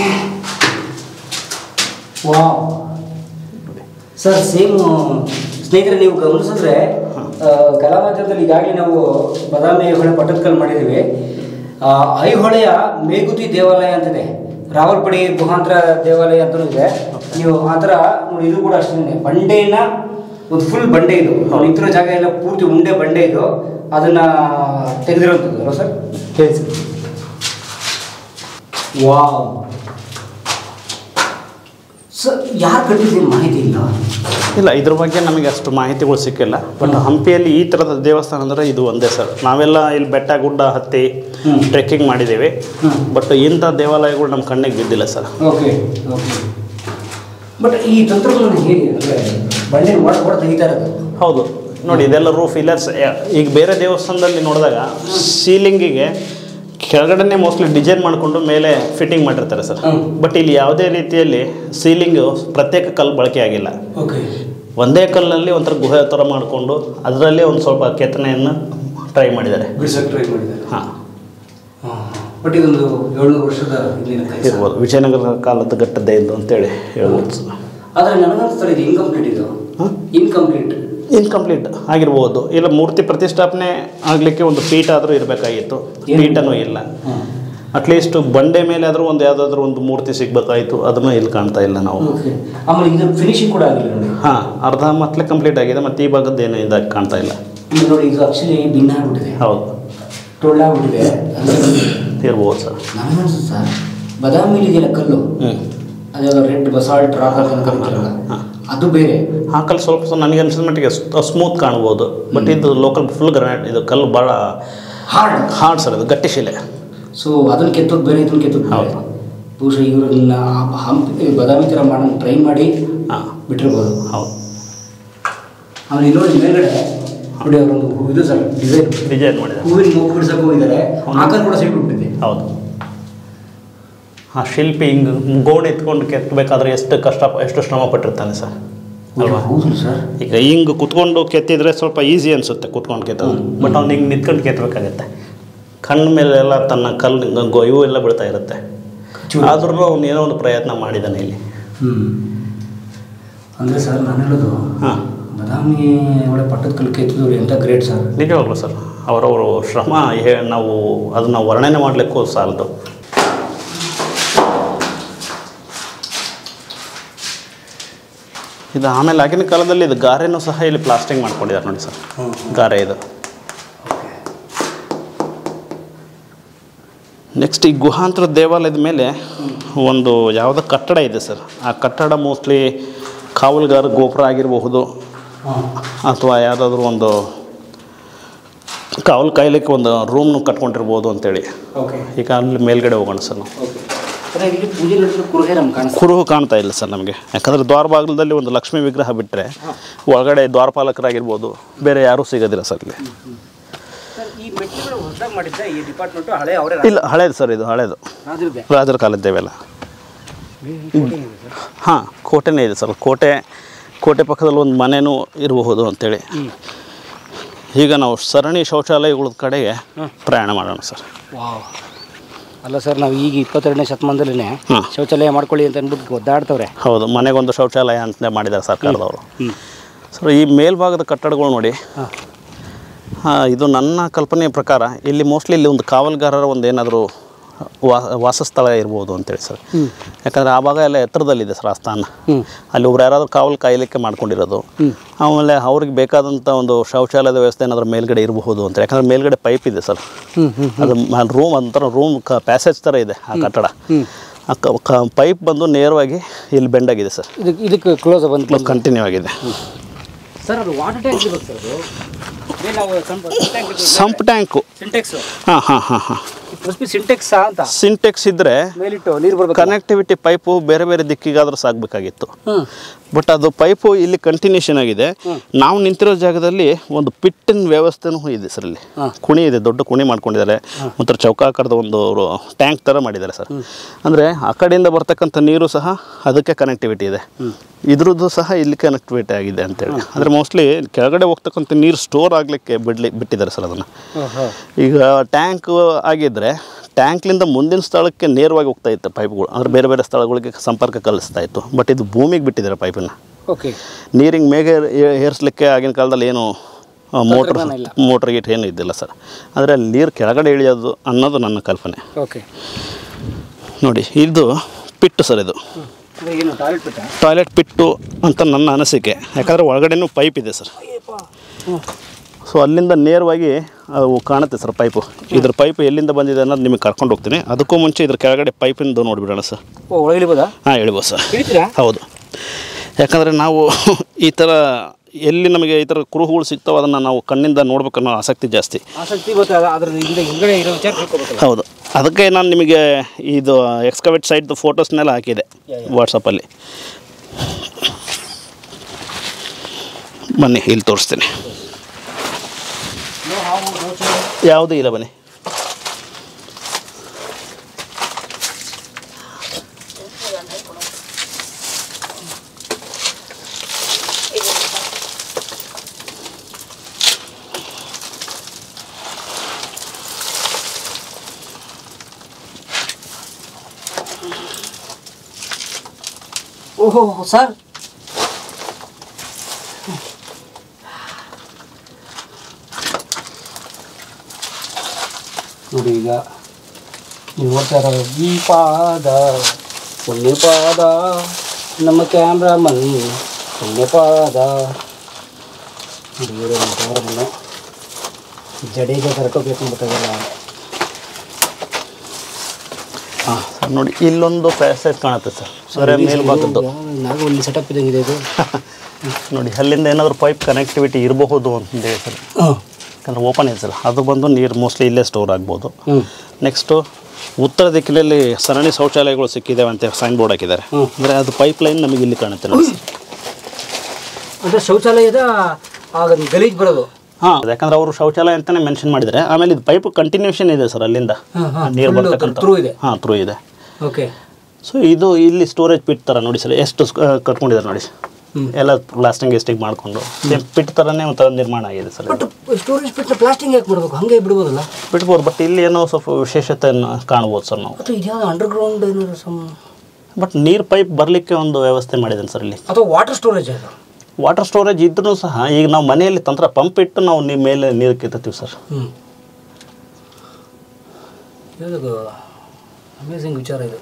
Speaker 2: ವಾವ್ ಸರ್ ಸೇಮ್ ಸ್ನೇಹಿತರೆ ನೀವು ಗಮನಿಸಿದ್ರೆ ಆ, ಕಲಾಮಾಧ್ಯಮದಲ್ಲಿ ಈಗಾಗಲೇ ನಾವು ಬಾದಾಮಿ ಐಹೊಳೆ ಪಟ್ಟದಕಲ್ ಮಾಡಿದ್ದೀವಿ ಆ, ಐಹೊಳೆಯ ಮೇಗುತಿ ದೇವಾಲಯ ಅಂತಿದೆ ರಾವಲ್ಪಡಿ ಗುಹಾಂತರ ದೇವಾಲಯ ಅಂತಲೂ ಇದೆ ನೀವು ಆ ಥರ ನೋಡಿ ಇದು ಕೂಡ ಅಷ್ಟೇ ಬಂಡೆನ ಒಂದು ಫುಲ್ ಬಂಡೆ ಇದು ನಾವು ನಿಂತಿರೋ ಜಾಗ ಎಲ್ಲ ಪೂರ್ತಿ ಉಂಡೆ ಬಂಡೆ ಇದು ಅದನ್ನ ತೆಗೆದಿರೋಂಥದ್ದು ಅಲ್ವಾ ಸರ್ ಹೇಳಿ ಸರ್ ವಾವ್ ಸರ್ ಯಾರು ಕಟ್ಟಿದ್ದೀನಿ ಮಾಹಿತಿ ಇಲ್ಲ
Speaker 1: ಇಲ್ಲ ಇದ್ರ ಬಗ್ಗೆ ನಮಗೆ ಅಷ್ಟು ಮಾಹಿತಿಗಳು ಸಿಕ್ಕಿಲ್ಲ ಬಟ್ ಹಂಪಿಯಲ್ಲಿ ಈ ಥರದ ದೇವಸ್ಥಾನ ಅಂದರೆ ಇದು ಒಂದೇ ಸರ್ ನಾವೆಲ್ಲ ಇಲ್ಲಿ ಬೆಟ್ಟ ಗುಡ್ಡ ಹತ್ತಿ
Speaker 2: ಹ್ಮ್.
Speaker 1: ಟ್ರೆಕ್ಕಿಂಗ್ ಮಾಡಿದ್ದೀವಿ
Speaker 2: ಹ್ಮ್.
Speaker 1: ಬಟ್ ಇಂಥ ದೇವಾಲಯಗಳು ನಮ್ಮ ಕಣ್ಣಿಗೆ ಬಿದ್ದಿಲ್ಲ ಸರ್
Speaker 2: ಓಕೆ ಓಕೆ ಬಟ್ ಈ ತಂತ್ರಗಳನ್ನು ಹೇಗೆ ಅಂದರೆ ಬಂಡೆ ಒಡ ಒಡ ತೆಗಿತಾ ಇರೋದು
Speaker 1: ಹೌದು ನೋಡಿ ಇದೆಲ್ಲ ರೂಫ್ ಇಲ್ಲ ಈಗ ಬೇರೆ ದೇವಸ್ಥಾನದಲ್ಲಿ ನೋಡಿದಾಗ ಸೀಲಿಂಗಿಗೆ ಕೆಳಗಡೆನೆ ಮೋಸ್ಟ್ಲಿ ಡಿಸೈನ್ ಮಾಡಿಕೊಂಡು ಮೇಲೆ ಫಿಟ್ಟಿಂಗ್ ಮಾಡಿರ್ತಾರೆ ಸರ್
Speaker 2: ಹ್ಮ್.
Speaker 1: ಬಟ್ ಇಲ್ಲಿ ಯಾವುದೇ ರೀತಿಯಲ್ಲಿ ಸೀಲಿಂಗು ಪ್ರತ್ಯೇಕ ಕಲ್ಲು ಬಳಕೆ ಆಗಿಲ್ಲ
Speaker 2: ಓಕೆ
Speaker 1: ಒಂದೇ ಕಲ್ಲಲ್ಲಿ ಒಂಥರ ಗುಹೆ ಥರ ಮಾಡಿಕೊಂಡು ಅದರಲ್ಲೇ ಒಂದು ಸ್ವಲ್ಪ ಕೆತ್ತನೆಯನ್ನು ಟ್ರೈ ಮಾಡಿದ್ದಾರೆ
Speaker 2: ಬಿಡ್ಸಕ್ಕೆ ಟ್ರೈ ಮಾಡಿದ್ದಾರೆ
Speaker 1: ಹಾಂ
Speaker 2: ಬಟ್ ಇದೊಂದು ಏಳ್ನೂರು ವರ್ಷದ ಹಿಂದಿನ ಕೆಲಸ
Speaker 1: ಇರ್ಬೋದು ವಿಜಯನಗರ ಕಾಲದ ಘಟ್ಟದ್ದೇ ಇದು ಅಂತೇಳಿ ಹೇಳ್ಬೋದು ಸರ್
Speaker 2: ಆದರೆ ನನಗನ್ಸ್ತಾರೆ ಇದು ಇನ್ಕಂಪ್ಲೀಟ್ ಇದು
Speaker 1: ಹಾಂ
Speaker 2: ಇನ್ಕಂಪ್ಲೀಟ್
Speaker 1: ಇನ್ಕಂಪ್ಲೀಟ್ ಆಗಿರ್ಬೋದು ಇಲ್ಲ ಮೂರ್ತಿ ಪ್ರತಿಷ್ಠಾಪನೆ ಆಗಲಿಕ್ಕೆ ಒಂದು ಪೀಠ ಆದರೂ ಇರಬೇಕಾಗಿತ್ತು
Speaker 2: ಏನು?
Speaker 1: ಪೀಠನೂ ಇಲ್ಲ ಅಟ್ಲೀಸ್ಟ್ ಬಂಡೆ ಮೇಲೆ ಆದರೂ ಒಂದು ಯಾವುದಾದ್ರೂ ಒಂದು ಮೂರ್ತಿ ಸಿಗಬೇಕಾಯಿತು ಅದನ್ನು ಇಲ್ಲಿ ಕಾಣ್ತಾ ಇಲ್ಲ ನಾವು
Speaker 2: ಓಕೆ ಆಮೇಲೆ ಇದು ಫಿನಿಶಿಂಗ್ ಕೂಡ ಆಗಿಲ್ಲ ನೋಡಿ
Speaker 1: ಹಾಂ ಅರ್ಧ ಮತ್ತಲೇ ಕಂಪ್ಲೀಟ್ ಆಗಿದೆ ಮತ್ತು ಈ ಭಾಗದ್ದು ಏನು ಇದಾಗಿ ಕಾಣ್ತಾ ಇಲ್ಲ
Speaker 2: ಇದು ನೋಡಿ ಇದು ಆಕ್ಚುಲಿ ಭಿನ್ನ ಆಗ್ಬಿಟ್ಟಿದೆ
Speaker 1: ಹೌದು
Speaker 2: ಟೊಳ್ಳಾಗ್ಬಿಟ್ಟಿದೆ ಅಂದರೆ
Speaker 1: ಇರ್ಬೋದು ಸರ್
Speaker 2: ನನಗನ್ಸುತ್ತೆ ಸರ್ ಬಾದಾಮಿ ಇದೆಯಲ್ಲ ಕಲ್ಲು
Speaker 1: ಹ್ಞೂ
Speaker 2: ಅದ್ಯಾವುದೋ ರೆಡ್ ಬಸಾಲ್ಟ್ ರಾಕ್ ಅಂತ ಕರಿತಾರಲ್ಲ ಅದು ಬೇರೆ
Speaker 1: ಆ ಕಲ್ಲು ಸ್ವಲ್ಪ ಸ್ವಲ್ಪ ನನಗೆ ಅನ್ಸಿದ ಮಟ್ಟಿಗೆ ಸ್ಮೂತ್ ಕಾಣ್ಬೋದು ಬಟ್ ಇದು ಲೋಕಲ್ ಫುಲ್ ಗ್ರಾನೈಟ್ ಇದು ಕಲ್ಲು ಭಾಳ
Speaker 2: ಹಾರ್ಡ್
Speaker 1: ಹಾರ್ಡ್ ಸರ್ ಇದು ಗಟ್ಟಿ ಶಿಲೆ
Speaker 2: ಸೊ ಅದನ್ನ ಕೆತ್ತೋದು ಬೇರೆ ಇದನ್ನ ಕೆತ್ತೋದು ಬೇರೆ
Speaker 1: ಹೌದು.
Speaker 2: ಬಹುಶಃ ಇವ್ರನ್ನ ಆ ಹಂಪಿ ಬಾದಾಮಿ ಥರ ಮಾಡೋಣ ಟ್ರೈ ಮಾಡಿ
Speaker 1: ಹಾಂ
Speaker 2: ಬಿಟ್ಟಿರ್ಬೋದು
Speaker 1: ಹೌದು
Speaker 2: ಆಮೇಲೆ ಇಲ್ಲಿ ನೋಡಿ ಮೇಲ್ಗಡೆ ನೋಡಿ ಅವರೊಂದು ಇದು ಸರ್ ಡಿಸೈನ್
Speaker 1: ಡಿಸೈನ್ ಮಾಡಿದೆ
Speaker 2: ಹೂವಿನ ಮೂಗು ಬಿಡ್ಸಕ್ಕೆ ಹೋಗಿದ್ದಾರೆ ಆಕಾರ ಕೂಡ ಸಿಕ್ಬಿಟ್ಟಿದೆ
Speaker 1: ಹೌದು ಆ ಶಿಲ್ಪಿ ಹಿಂಗೆ ಗೋಣ್ ಎತ್ಕೊಂಡು ಕೆತ್ತಬೇಕಾದ್ರೆ ಎಷ್ಟು ಕಷ್ಟ ಎಷ್ಟು ಶ್ರಮ ಪಟ್ಟಿರ್ತಾನೆ ಸರ್ ಅಲ್ವಾ
Speaker 2: ಹೌದು ಸರ್
Speaker 1: ಈಗ ಹಿಂಗೆ ಕುತ್ಕೊಂಡು ಕೆತ್ತಿದ್ರೆ ಸ್ವಲ್ಪ ಈಸಿ ಅನಿಸುತ್ತೆ ಕುತ್ಕೊಂಡು ಕೆತ್ತೋದು ಬಟ್ ಅವ್ನು ಹಿಂಗೆ ನಿಂತ್ಕೊಂಡು ಕೆತ್ತಬೇಕಾಗತ್ತೆ ಕಣ್ಣು ಮೇಲೆ ಎಲ್ಲ ತನ್ನ ಕಲ್ಲು ಗೊ ಇವು ಎಲ್ಲ ಬೀಳ್ತಾ ಇರುತ್ತೆ ಆದ್ರೂ ಅವ್ನು ಏನೋ ಒಂದು ಪ್ರಯತ್ನ ಮಾಡಿದ್ದಾನೆ ಇಲ್ಲಿ
Speaker 2: ಹ್ಞೂ ಅಂದರೆ ಸರ್ ನಾನು ಹೇಳೋದು
Speaker 1: ಹಾಂ
Speaker 2: ಬಾದಾಮಿ ಒಳ್ಳೆ ಪಟ್ಟದ ಕಲ್ಲು ಕೆತ್ತಿದವ್ರು ಎಂಥ ಗ್ರೇಟ್ ಸರ್
Speaker 1: ನಿಜವಾಗ್ಲೂ ಸರ್ ಅವರವರು ಶ್ರಮ ಹೇ ನಾವು ಅದನ್ನು ವರ್ಣನೆ ಮಾಡಲಿಕ್ಕೂ ಸಾಲದು ಇದು ಆಮೇಲೆ ಆಗಿನ ಕಾಲದಲ್ಲಿ ಇದು ಗಾರೆನೂ ಸಹ ಇಲ್ಲಿ ಪ್ಲಾಸ್ಟಿಂಗ್ ಮಾಡ್ಕೊಂಡಿದ್ದಾರೆ ನೋಡಿ ಸರ್ ಗಾರೆ ಇದು ನೆಕ್ಸ್ಟ್ ಈ ಗುಹಾಂತರ ದೇವಾಲಯದ ಮೇಲೆ ಒಂದು ಯಾವುದೋ ಕಟ್ಟಡ ಇದೆ ಸರ್ ಆ ಕಟ್ಟಡ ಮೋಸ್ಟ್ಲಿ ಕಾವಲುಗಾರ ಗೋಪುರ ಆಗಿರಬಹುದು
Speaker 2: ಹಾಂ
Speaker 1: ಅಥವಾ ಯಾವುದಾದ್ರೂ ಒಂದು ಕಾವಲು ಕಾಯ್ಲಿಕ್ಕೆ ಒಂದು ರೂಮ್ನು ಕಟ್ಕೊಂಡಿರ್ಬೋದು ಅಂತೇಳಿ
Speaker 2: ಓಕೆ
Speaker 1: ಈಗ ಅಲ್ಲಿ ಮೇಲ್ಗಡೆ ಹೋಗೋಣ ಸರ್ ನಾವು
Speaker 2: ಓಕೆ ಅದೇ ಇಲ್ಲಿ ಪೂಜೆ ನಡೆಸಿದ ಕುರುಹೆ ನಮ್ಗೆ ಕಾಣಿಸ್ತಾ
Speaker 1: ಕುರುಹು ಕಾಣ್ತಾ ಇಲ್ಲ ಸರ್ ನಮಗೆ ಯಾಕಂದರೆ ದ್ವಾರಬಾಗಿಲದಲ್ಲಿ ಒಂದು ಲಕ್ಷ್ಮೀ ವಿಗ್ರಹ ಬಿಟ್ಟರೆ ಒಳಗಡೆ ದ್ವಾರಪಾಲಕರಾಗಿರ್ಬೋದು ಬೇರೆ ಯಾರೂ ಸಿಗೋದಿಲ್ಲ ಸರ್ ಇಲ್ಲಿ
Speaker 2: ಸರ್ ಈ ಮೆಟ್ಟಿಲುಗಳು ಹೊಸದಾಗಿ ಮಾಡಿದ್ದೆ ಈ ಡಿಪಾರ್ಟ್ಮೆಂಟು ಹಳೆ ಅವರೇ
Speaker 1: ಇಲ್ಲ ಹಳೇದು ಸರ್ ಇದು ಹಳೇದು
Speaker 2: ರಾಜರದೇ
Speaker 1: ರಾಜರ ಕಾಲದ್ದೇವೆಲ್ಲ ಹಾಂ ಕೋಟೆನೇ ಇದೆ ಸರ್ ಕೋಟೆ ಕೋಟೆ ಪಕ್ಕದಲ್ಲಿ ಒಂದು ಮನೆನೂ ಇರಬಹುದು ಅಂತೇಳಿ ಈಗ ನಾವು ಸರಣಿ ಶೌಚಾಲಯಗಳ ಕಡೆಗೆ ಪ್ರಯಾಣ ಮಾಡೋಣ ಸರ್
Speaker 2: ವಾವ್ ಅಲ್ಲ ಸರ್ ನಾವು ಈಗ ಇಪ್ಪತ್ತೆರಡನೇ ಶತಮಾನದಲ್ಲೇ
Speaker 1: ಹಾಂ.
Speaker 2: ಶೌಚಾಲಯ ಮಾಡ್ಕೊಳ್ಳಿ ಅಂತ ಅಂದ್ಬಿಟ್ಟು ಒದ್ದಾಡ್ತವ್ರೆ
Speaker 1: ಹೌದು ಮನೆಗೊಂದು ಶೌಚಾಲಯ ಅಂತ ಮಾಡಿದ್ದಾರೆ ಸರ್ಕಾರದವರು
Speaker 2: ಹ್ಞೂ
Speaker 1: ಸರ್ ಈ ಮೇಲ್ಭಾಗದ ಕಟ್ಟಡಗಳು ನೋಡಿ
Speaker 2: ಹಾಂ
Speaker 1: ಆ, ಇದು ನನ್ನ ಕಲ್ಪನೆಯ ಪ್ರಕಾರ ಇಲ್ಲಿ ಮೋಸ್ಟ್ಲಿ ಇಲ್ಲಿ ಒಂದು ಕಾವಲುಗಾರರ ಒಂದು ಏನಾದರೂ ವಾ ವಾಸಸ್ಥಳ ಇರ್ಬೋದು ಅಂತೇಳಿ ಸರ್ ಯಾಕಂದರೆ ಆ ಭಾಗ ಎಲ್ಲ ಎತ್ತರದಲ್ಲಿದೆ ಸರ್ ಆ ಸ್ಥಾನ
Speaker 2: ಹ್ಞೂ
Speaker 1: ಅಲ್ಲಿ ಒಬ್ರು ಯಾರಾದರೂ ಕಾವಲು ಕಾಯಲಿಕ್ಕೆ ಮಾಡ್ಕೊಂಡಿರೋದು ಆಮೇಲೆ ಅವ್ರಿಗೆ ಬೇಕಾದಂಥ ಒಂದು ಶೌಚಾಲಯದ ವ್ಯವಸ್ಥೆ ಏನಾದರೂ ಮೇಲ್ಗಡೆ ಇರಬಹುದು ಅಂತ ಯಾಕಂದರೆ ಮೇಲ್ಗಡೆ ಪೈಪ್ ಇದೆ ಸರ್
Speaker 2: ಹ್ಞೂ ಹ್ಞೂ
Speaker 1: ಅದು ರೂಮ್ ಒಂಥರ ರೂಮ್ ಕ ಪ್ಯಾಸೇಜ್ ಥರ ಇದೆ ಆ ಕಟ್ಟಡ ಆ ಕ- ಕ ಪೈಪ್ ಬಂದು ನೇರವಾಗಿ ಇಲ್ಲಿ ಬೆಂಡಾಗಿದೆ ಸರ್
Speaker 2: ಇದಕ್ಕೆ ಇದಕ್ಕೆ ಕ್ಲೋಸ್ ಬಂದು
Speaker 1: ಕಂಟಿನ್ಯೂ ಆಗಿದೆ
Speaker 2: ಸರ್ ಅದು ವಾಟರ್ ಟ್ಯಾಂಕ್ ಇರ್ಬೇಕು ಸರ್ ಅದು ಅದೇ ನಾವು ಟ್ಯಾಂಕ್
Speaker 1: ಸಂಪ್ ಟ್ಯಾಂಕು
Speaker 2: ಸಿಂಟೆಕ್ಸ್
Speaker 1: ಹಾಂ ಹಾಂ ಹಾಂ ಹಾಂ
Speaker 2: ಮಸ್ಟ್ ಬಿ ಸಿಂಟೆಕ್ಸ್ ಅಂತ
Speaker 1: ಸಿಂಟೆಕ್ಸ್ ಇದ್ದರೆ
Speaker 2: ಮೇಲಿಟ್ಟು ನೀರು ಬರ್ಬೇಕು
Speaker 1: ಕನೆಕ್ಟಿವಿಟಿ ಪೈಪು ಬೇರೆ ಬೇರೆ ದಿಕ್ಕಿಗಾದರೂ ಸಾಗಬೇಕಾಗಿತ್ತು
Speaker 2: ಹ್ಞೂ
Speaker 1: ಬಟ್ ಅದು ಪೈಪು ಇಲ್ಲಿ ಕಂಟಿನ್ಯೂಷನ್ ಆಗಿದೆ ನಾವು ನಿಂತಿರೋ ಜಾಗದಲ್ಲಿ ಒಂದು ಪಿಟ್ಟಿನ ವ್ಯವಸ್ಥೆನೂ ಇದೆ ಸರ್ ಇಲ್ಲಿ
Speaker 2: ಹಾಂ.
Speaker 1: ಕುಣಿ ಇದೆ ದೊಡ್ಡ ಕುಣಿ ಮಾಡ್ಕೊಂಡಿದ್ದಾರೆ ಒಂಥರ ಚೌಕಾಕಾರದ ಒಂದು ಟ್ಯಾಂಕ್ ಥರ ಮಾಡಿದ್ದಾರೆ ಸರ್ ಅಂದರೆ ಆ ಕಡೆಯಿಂದ ಬರ್ತಕ್ಕಂಥ ನೀರು ಸಹ ಅದಕ್ಕೆ ಕನೆಕ್ಟಿವಿಟಿ ಇದೆ ಇದ್ರದ್ದು ಸಹ ಇಲ್ಲಿ ಕನೆಕ್ಟಿವಿಟಿ ಆಗಿದೆ ಅಂತೇಳಿ ಅಂದರೆ ಮೋಸ್ಟ್ಲಿ ಕೆಳಗಡೆ ಹೋಗ್ತಕ್ಕಂಥ ನೀರು ಸ್ಟೋರ್ ಆಗಲಿಕ್ಕೆ ಬಿಡ್ಲಿ ಬಿಟ್ಟಿದ್ದಾರೆ ಸರ್ ಅದನ್ನು ಈಗ ಟ್ಯಾಂಕ್ ಆಗಿದ್ದರೆ ಟ್ಯಾಂಕ್ಲಿಂದ ಮುಂದಿನ ಸ್ಥಳಕ್ಕೆ ನೇರವಾಗಿ ಹೋಗ್ತಾ ಇತ್ತು ಪೈಪ್ಗಳು ಅಂದರೆ ಬೇರೆ ಬೇರೆ ಸ್ಥಳಗಳಿಗೆ ಸಂಪರ್ಕ ಕಲಿಸ್ತಾ ಇತ್ತು ಬಟ್ ಇದು ಭೂಮಿಗೆ ಬಿಟ್ಟಿದ್ದಾರೆ ಪೈಪನ್ನು
Speaker 2: ಓಕೆ
Speaker 1: ನೀರಿಂಗ್ ಮೇಗೆ ಏ- ಏರ್ಸ್ಲಿಕ್ಕೆ ಆಗಿನ ಕಾಲದಲ್ಲಿ ಏನು ಮೋಟ್ರ್
Speaker 2: ತಂತ್ರಜ್ಞಾನ ಇಲ್ಲ.
Speaker 1: ಮೋಟ್ರ್ ಗೀಟ್ ಏನೂ ಇದ್ದಿಲ್ಲ ಸರ್ ಆದರೆ ಅಲ್ಲಿ ನೀರು ಕೆಳಗಡೆ ಇಳಿಯೋದು ಅನ್ನೋದು ನನ್ನ ಕಲ್ಪನೆ
Speaker 2: ಓಕೆ
Speaker 1: ನೋಡಿ ಇದು ಪಿಟ್ಟು ಸರ್ ಇದು
Speaker 2: ಅಂದರೆ ಏನು ಟಾಯ್ಲೆಟ್ ಬಿಟ್ಟ
Speaker 1: ಟಾಯ್ಲೆಟ್ ಪಿಟ್ಟು ಅಂತ ನನ್ನ ಅನಿಸಿಕೆ ಯಾಕಂದರೆ ಒಳಗಡೆನೂ ಪೈಪ್ ಇದೆ ಸರ್ ಸೊ ಅಲ್ಲಿಂದ ನೇರವಾಗಿ ಅವು ಕಾಣುತ್ತೆ ಸರ್ ಪೈಪು ಇದ್ರ ಪೈಪ್ ಎಲ್ಲಿಂದ ಬಂದಿದೆ ಅನ್ನೋದು ನಿಮಗೆ ಕರ್ಕೊಂಡು ಹೋಗ್ತೀನಿ ಅದಕ್ಕೂ ಮುಂಚೆ ಇದ್ರ ಕೆಳಗಡೆ ಪೈಪಿಂದು ನೋಡಿಬಿಡೋಣ ಸರ್
Speaker 2: ಓ ಒಳಗಿಳಿಬೋದಾ
Speaker 1: ಹಾಂ ಹೇಳ್ಬೋದು ಸರ್
Speaker 2: ಇಳಿತೀರಾ
Speaker 1: ಹೌದು ಯಾಕಂದರೆ ನಾವು ಈ ಥರ ಎಲ್ಲಿ ನಮಗೆ ಈ ಥರ ಕುರುಹುಗಳು ಸಿಗ್ತಾವೆ ಅದನ್ನು ನಾವು ಕಣ್ಣಿಂದ ನೋಡ್ಬೇಕನ್ನೋ ಆಸಕ್ತಿ ಜಾಸ್ತಿ
Speaker 2: ಆಸಕ್ತಿ ಗೊತ್ತಾಗ ಅದ್ರ ಹಿಂದೆ ಹಿಂಗಡೆ ಇರೋ ವಿಚಾರ ತಿಳ್ಕೊಬೇಕಲ್ಲ
Speaker 1: ಹೌದು ಅದಕ್ಕೆ ನಾನು ನಿಮಗೆ ಇದು ಎಕ್ಸ್ಕವೇಟ್ ಸೈಟ್ದು ಫೋಟೋಸ್ನೆಲ್ಲ ಹಾಕಿದೆ ವಾಟ್ಸಪ್ಪಲ್ಲಿ ಬನ್ನಿ ಇಲ್ಲಿ ತೋರಿಸ್ತೀನಿ ಯಾವುದೂ ಇಲ್ಲ ಬನ್ನಿ
Speaker 2: ಓಹೋ ಸರ್ ನೋಡಿ ಈಗ ನೀವು ನೋಡ್ತಾ ಇರೋದು ಈ ಪಾದ ಪುಣ್ಯ ಪಾದ ನಮ್ಮ ಕ್ಯಾಮ್ರಾಮನ್ ಪುಣ್ಯ ಪಾದ ನೋಡಿ ಇವರು ನಮ್ಮ ಕ್ಯಾಮ್ರಾಮನ್ನು ಜಡೇಜ ಕರ್ಕೋಬೇಕು ಅಂದ್ಬಿಟ್ಟಾಗಲ್ಲ
Speaker 1: ಹಾಂ ಸರ್ ನೋಡಿ ಇಲ್ಲೊಂದು ಪ್ಯಾಸೇಜ್ ಕಾಣುತ್ತೆ ಸರ್ ಸರ್ ಮೇಲ್ಭಾಗದ್ದು
Speaker 2: ನಾವು ಇಲ್ಲಿ ಸೆಟಪ್ ಇದ್ದಂಗಿದೆ ಇದು
Speaker 1: ನೋಡಿ ಅಲ್ಲಿಂದ ಏನಾದರೂ ಪೈಪ್ ಕನೆಕ್ಟಿವಿಟಿ ಇರಬಹುದು ಅಂತೇಳಿ ಸರ್
Speaker 2: ಹಾಂ
Speaker 1: ಯಾಕಂದ್ರೆ ಓಪನ್ ಇದೆ ಸರ್ ಅದು ಬಂದು ನೀರು ಮೋಸ್ಟ್ಲಿ ಇಲ್ಲೇ ಸ್ಟೋರ್ ಆಗ್ಬೋದು
Speaker 2: ಹ್ಞೂ
Speaker 1: ನೆಕ್ಸ್ಟು ಉತ್ತರ ದಿಕ್ಕಿನಲ್ಲಿ ಸರಣಿ ಶೌಚಾಲಯಗಳು ಸಿಕ್ಕಿದ್ದಾವೆ ಅಂತ ಸೈನ್ ಬೋರ್ಡ್ ಹಾಕಿದ್ದಾರೆ
Speaker 2: ಹ್ಮ್.
Speaker 1: ಅಂದರೆ ಅದು ಪೈಪ್ ಲೈನ್ ನಮಗೆ ಇಲ್ಲಿ ಕಾಣುತ್ತೆ ನೋಡಿ ಸರ್
Speaker 2: ಅಂದರೆ ಶೌಚಾಲಯದ ಆಗ ಗಲೀಜ್ ಬರೋದು
Speaker 1: ಹಾಂ ಯಾಕಂದ್ರೆ ಅವರು ಶೌಚಾಲಯ ಅಂತಲೇ ಮೆನ್ಷನ್ ಮಾಡಿದ್ದಾರೆ ಆಮೇಲೆ ಇದು ಪೈಪ್ ಕಂಟಿನ್ಯೂಷನ್ ಇದೆ ಸರ್ ಅಲ್ಲಿಂದ
Speaker 2: ಹಾಂ ಹಾಂ
Speaker 1: ನೀರು ಬರ್ತಕ್ಕಂಥ
Speaker 2: ಥ್ರೂ ಇದೆ
Speaker 1: ಹಾಂ ಥ್ರೂ ಇದೆ
Speaker 2: ಓಕೆ
Speaker 1: ಸೊ ಇದು ಇಲ್ಲಿ ಸ್ಟೋರೇಜ್ ಪಿಟ್ ಥರ ನೋಡಿ ಸರ್ ಎಷ್ಟು ಸ್- ಆ, ಕಟ್ಕೊಂಡಿದ್ದಾರೆ ನೋಡಿ
Speaker 2: ಹ್ಮ್.
Speaker 1: ಎಲ್ಲ ಪ್ಲಾಸ್ಟಿಂಗ್ ಗಿಸ್ಟಿಂಗ್ ಮಾಡಿಕೊಂಡು ಸೇಮ್ ಪಿಟ್ ಥರನೇ ಒಂಥರ ನಿರ್ಮಾಣ ಆಗಿದೆ ಸರ್
Speaker 2: ಬಟ್ ಸ್ಟೋರೇಜ್ ಬಿಟ್ಟು ಪ್ಲಾಸ್ಟಿಂಗ್ ಯಾಕೆ ಮಾಡಬೇಕು ಹಾಗೆ ಬಿಡ್ಬೋದಲ್ಲ
Speaker 1: ಬಿಟ್ಬೋದು ಬಟ್ ಇಲ್ಲಿ ಏನೋ ಸ್ವಲ್ಪ ವಿಶೇಷತೆಯನ್ನು ಕಾಣ್ಬೋದು ಸರ್ ನಾವು
Speaker 2: ಅಥವಾ ಇದ್ಯಾವುದು ಅಂಡರ್ಗ್ರೌಂಡ್ ಏನಾದ್ರು ಸಮ್
Speaker 1: ಬಟ್ ನೀರು ಪೈಪ್ ಬರಲಿಕ್ಕೆ ಒಂದು ವ್ಯವಸ್ಥೆ ಮಾಡಿದ್ದೇನೆ ಸರ್ ಇಲ್ಲಿ
Speaker 2: ಅಥವಾ ವಾಟರ್ ಸ್ಟೋರೇಜ್ ಅದು
Speaker 1: ವಾಟರ್ ಸ್ಟೋರೇಜ್ ಇದ್ರೂ ಸಹ ಈಗ ನಾವು ಮನೆಯಲ್ಲಿ ತಂತ್ರ ಪಂಪ್ ಇಟ್ಟು ನಾವು ನಿಮ್ಮ ಮೇಲೆ ನೀರು ಕಿತ್ತೀವಿ ಸರ್
Speaker 2: ಹ್ಞೂ ಇದು ಅಮೇಝಿಂಗ್ ವಿಚಾರ ಇದು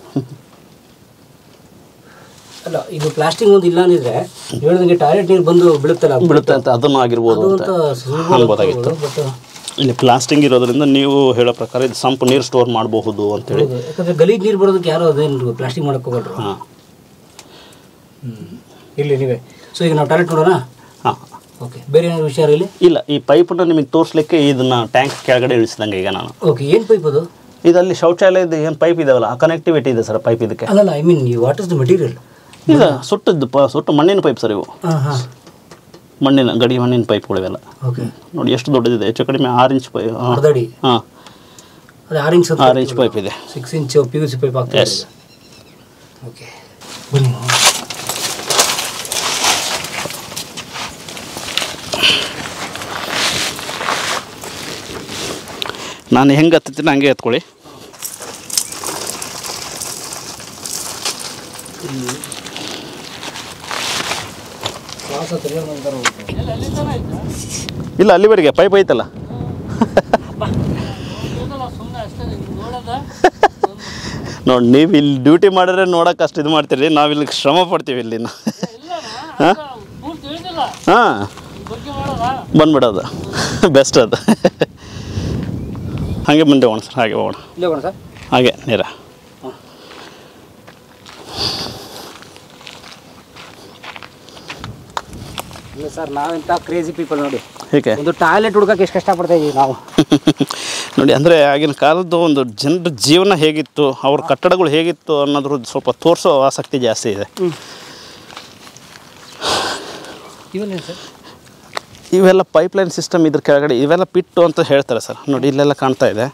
Speaker 2: ಅಲ್ಲ ಇದು ಪ್ಲಾಸ್ಟಿಕ್ ಒಂದು ಇಲ್ಲ ಅಂದಿದ್ರೆ ಹೇಳ್ದಂಗೆ ಟಾಯ್ಲೆಟ್ ನೀರು ಬಂದು ಬೀಳುತ್ತಲ್ಲ
Speaker 1: ಬಿಡುತ್ತೆ ಅಂತ ಅದನ್ನು ಆಗಿರ್ಬೋದು
Speaker 2: ಅದು
Speaker 1: ಅಂತ
Speaker 2: ಅಂತ
Speaker 1: ಅನ್ಬೋದಾಗಿತ್ತು
Speaker 2: ಬಟ್
Speaker 1: ಇಲ್ಲಿ ಪ್ಲಾಸ್ಟಿಂಗ್ ಇರೋದ್ರಿಂದ ನೀವು ಹೇಳೋ ಪ್ರಕಾರ ಇದು ಸಂಪು ನೀರು ಸ್ಟೋರ್ ಮಾಡಬಹುದು ಅಂತೇಳಿ
Speaker 2: ಯಾಕಂದ್ರೆ ಗಲೀಜ್ ನೀರು ಬರೋದಕ್ಕೆ ಯಾರು ಅದೇನು ಪ್ಲಾಸ್ಟಿಕ್ ಮಾಡಕ್ಕೆ ಹೋಗಲ್ರು
Speaker 1: ಹಾಂ
Speaker 2: ಇಲ್ಲಿ ನೀವೇ ಸೊ ಈಗ ನಾವು ಟಾಯ್ಲೆಟ್ ನೋಡೋಣ
Speaker 1: ಹಾಂ
Speaker 2: ಓಕೆ ಬೇರೆ ಏನಾದ್ರು ವಿಚಾರ ಇಲ್ಲಿ
Speaker 1: ಇಲ್ಲ ಈ ಪೈಪನ್ನು ನಿಮಗೆ ತೋರಿಸ್ಲಿಕ್ಕೆ ಇದನ್ನ ಟ್ಯಾಂಕ್ ಕೆಳಗಡೆ ಇಳಿಸಿದಂಗೆ ಈಗ ನಾನು
Speaker 2: ಓಕೆ ಏನು ಪೈಪ್ ಅದು
Speaker 1: ಇದಲ್ಲಿ ಶೌಚಾಲಯದ ಏನು ಪೈಪ್ ಇದಾವಲ್ಲ ಆ ಕನೆಕ್ಟಿವಿಟಿ ಇದೆ ಸರ್ ಪೈಪ್ ಇದಕ್ಕೆ
Speaker 2: ಅಲ್ಲಲ್ಲ ಐ ಮೀನ್ ಈ ವಾಟ್ ಇಸ್ ದ ಮೆಟೀರಿಯಲ್
Speaker 1: ಈಗ ಸುಟ್ಟದ್ದು ಪ ಸುಟ್ಟು ಮಣ್ಣಿನ ಪೈಪ್ ಸರ್ ಇವು
Speaker 2: ಹಾಂ ಹಾಂ
Speaker 1: ಮಣ್ಣಿನ ಗಡಿ ಮಣ್ಣಿನ ಪೈಪ್ಗಳಿವೆಲ್ಲ
Speaker 2: ಓಕೆ
Speaker 1: ನೋಡಿ ಎಷ್ಟು ದೊಡ್ಡದಿದೆ ಹೆಚ್ಚು ಕಡಿಮೆ ಆರು ಇಂಚ್ ಪೈಪ್
Speaker 2: ಅರ್ಧ ಅಡಿ
Speaker 1: ಹಾಂ
Speaker 2: ಅದು ಆರು ಇಂಚ್
Speaker 1: ಆರು ಇಂಚ್ ಪೈಪ್ ಇದೆ
Speaker 2: six inch P V C pipe ಆಗ್ತದೆ
Speaker 1: Yes.
Speaker 2: ಓಕೆ ಬನ್ನಿ
Speaker 1: ನಾನು ಹೆಂಗೆ ಹತ್ತೀನಿ ಹಂಗೆ ಎತ್ಕೊಳ್ಳಿ
Speaker 2: ಶ್ವಾಸ ತೆರೆಯೋದು ಒಂಥರ
Speaker 1: ಇಲ್ಲ ಅಲ್ಲಿವರೆಗೆ ಪೈಪ್ ಐತಲ್ಲ ನೋಡಿ ನೀವು ಇಲ್ಲಿ ಡ್ಯೂಟಿ ಮಾಡಿದ್ರೆ ನೋಡೋಕೆ ಅಷ್ಟು ಇದು ಮಾಡ್ತೀರಿ ನಾವು ಇಲ್ಲಿ ಶ್ರಮ ಪಡ್ತೀವಿ ಇಲ್ಲಿ ಹಾಂ ಹಾಂ ಬಂದ್ಬಿಡೋದು ಬೆಸ್ಟ್ ಅದು ಹಾಗೆ ಮುಂದೆ ಹೋಗೋಣ ಸರ್ ಹಾಗೆ ಹೋಗೋಣ
Speaker 2: ಇಲ್ಲೇ ಹೋಗೋಣ ಸರ್
Speaker 1: ಹಾಗೆ ನೇರ
Speaker 2: ಇಲ್ಲ ಸರ್ ನಾವೆಂತ ಕ್ರೇಜಿ ಪೀಪಲ್ ನೋಡಿ
Speaker 1: ಹೇಗೆ
Speaker 2: ಒಂದು ಟಾಯ್ಲೆಟ್ ಹುಡ್ಕಕ್ಕೆ ಎಷ್ಟು ಕಷ್ಟಪಡ್ತಾ ಇದೀವಿ ನಾವು
Speaker 1: ನೋಡಿ ಅಂದರೆ ಆಗಿನ ಕಾಲದ್ದು ಒಂದು ಜನರ ಜೀವನ ಹೇಗಿತ್ತು ಅವ್ರ ಕಟ್ಟಡಗಳು ಹೇಗಿತ್ತು ಅನ್ನೋದ್ರ ಸ್ವಲ್ಪ ತೋರಿಸೋ ಆಸಕ್ತಿ ಜಾಸ್ತಿ ಇದೆ
Speaker 2: ಇವೆಲ್ಲ ಸರ್
Speaker 1: ಇವೆಲ್ಲ ಪೈಪ್ಲೈನ್ ಸಿಸ್ಟಮ್ ಇದ್ರ ಕೆಳಗಡೆ ಇವೆಲ್ಲ ಪಿಟ್ಟು ಅಂತ ಹೇಳ್ತಾರೆ ಸರ್ ನೋಡಿ ಇಲ್ಲೆಲ್ಲ ಕಾಣ್ತಾ ಇದೆ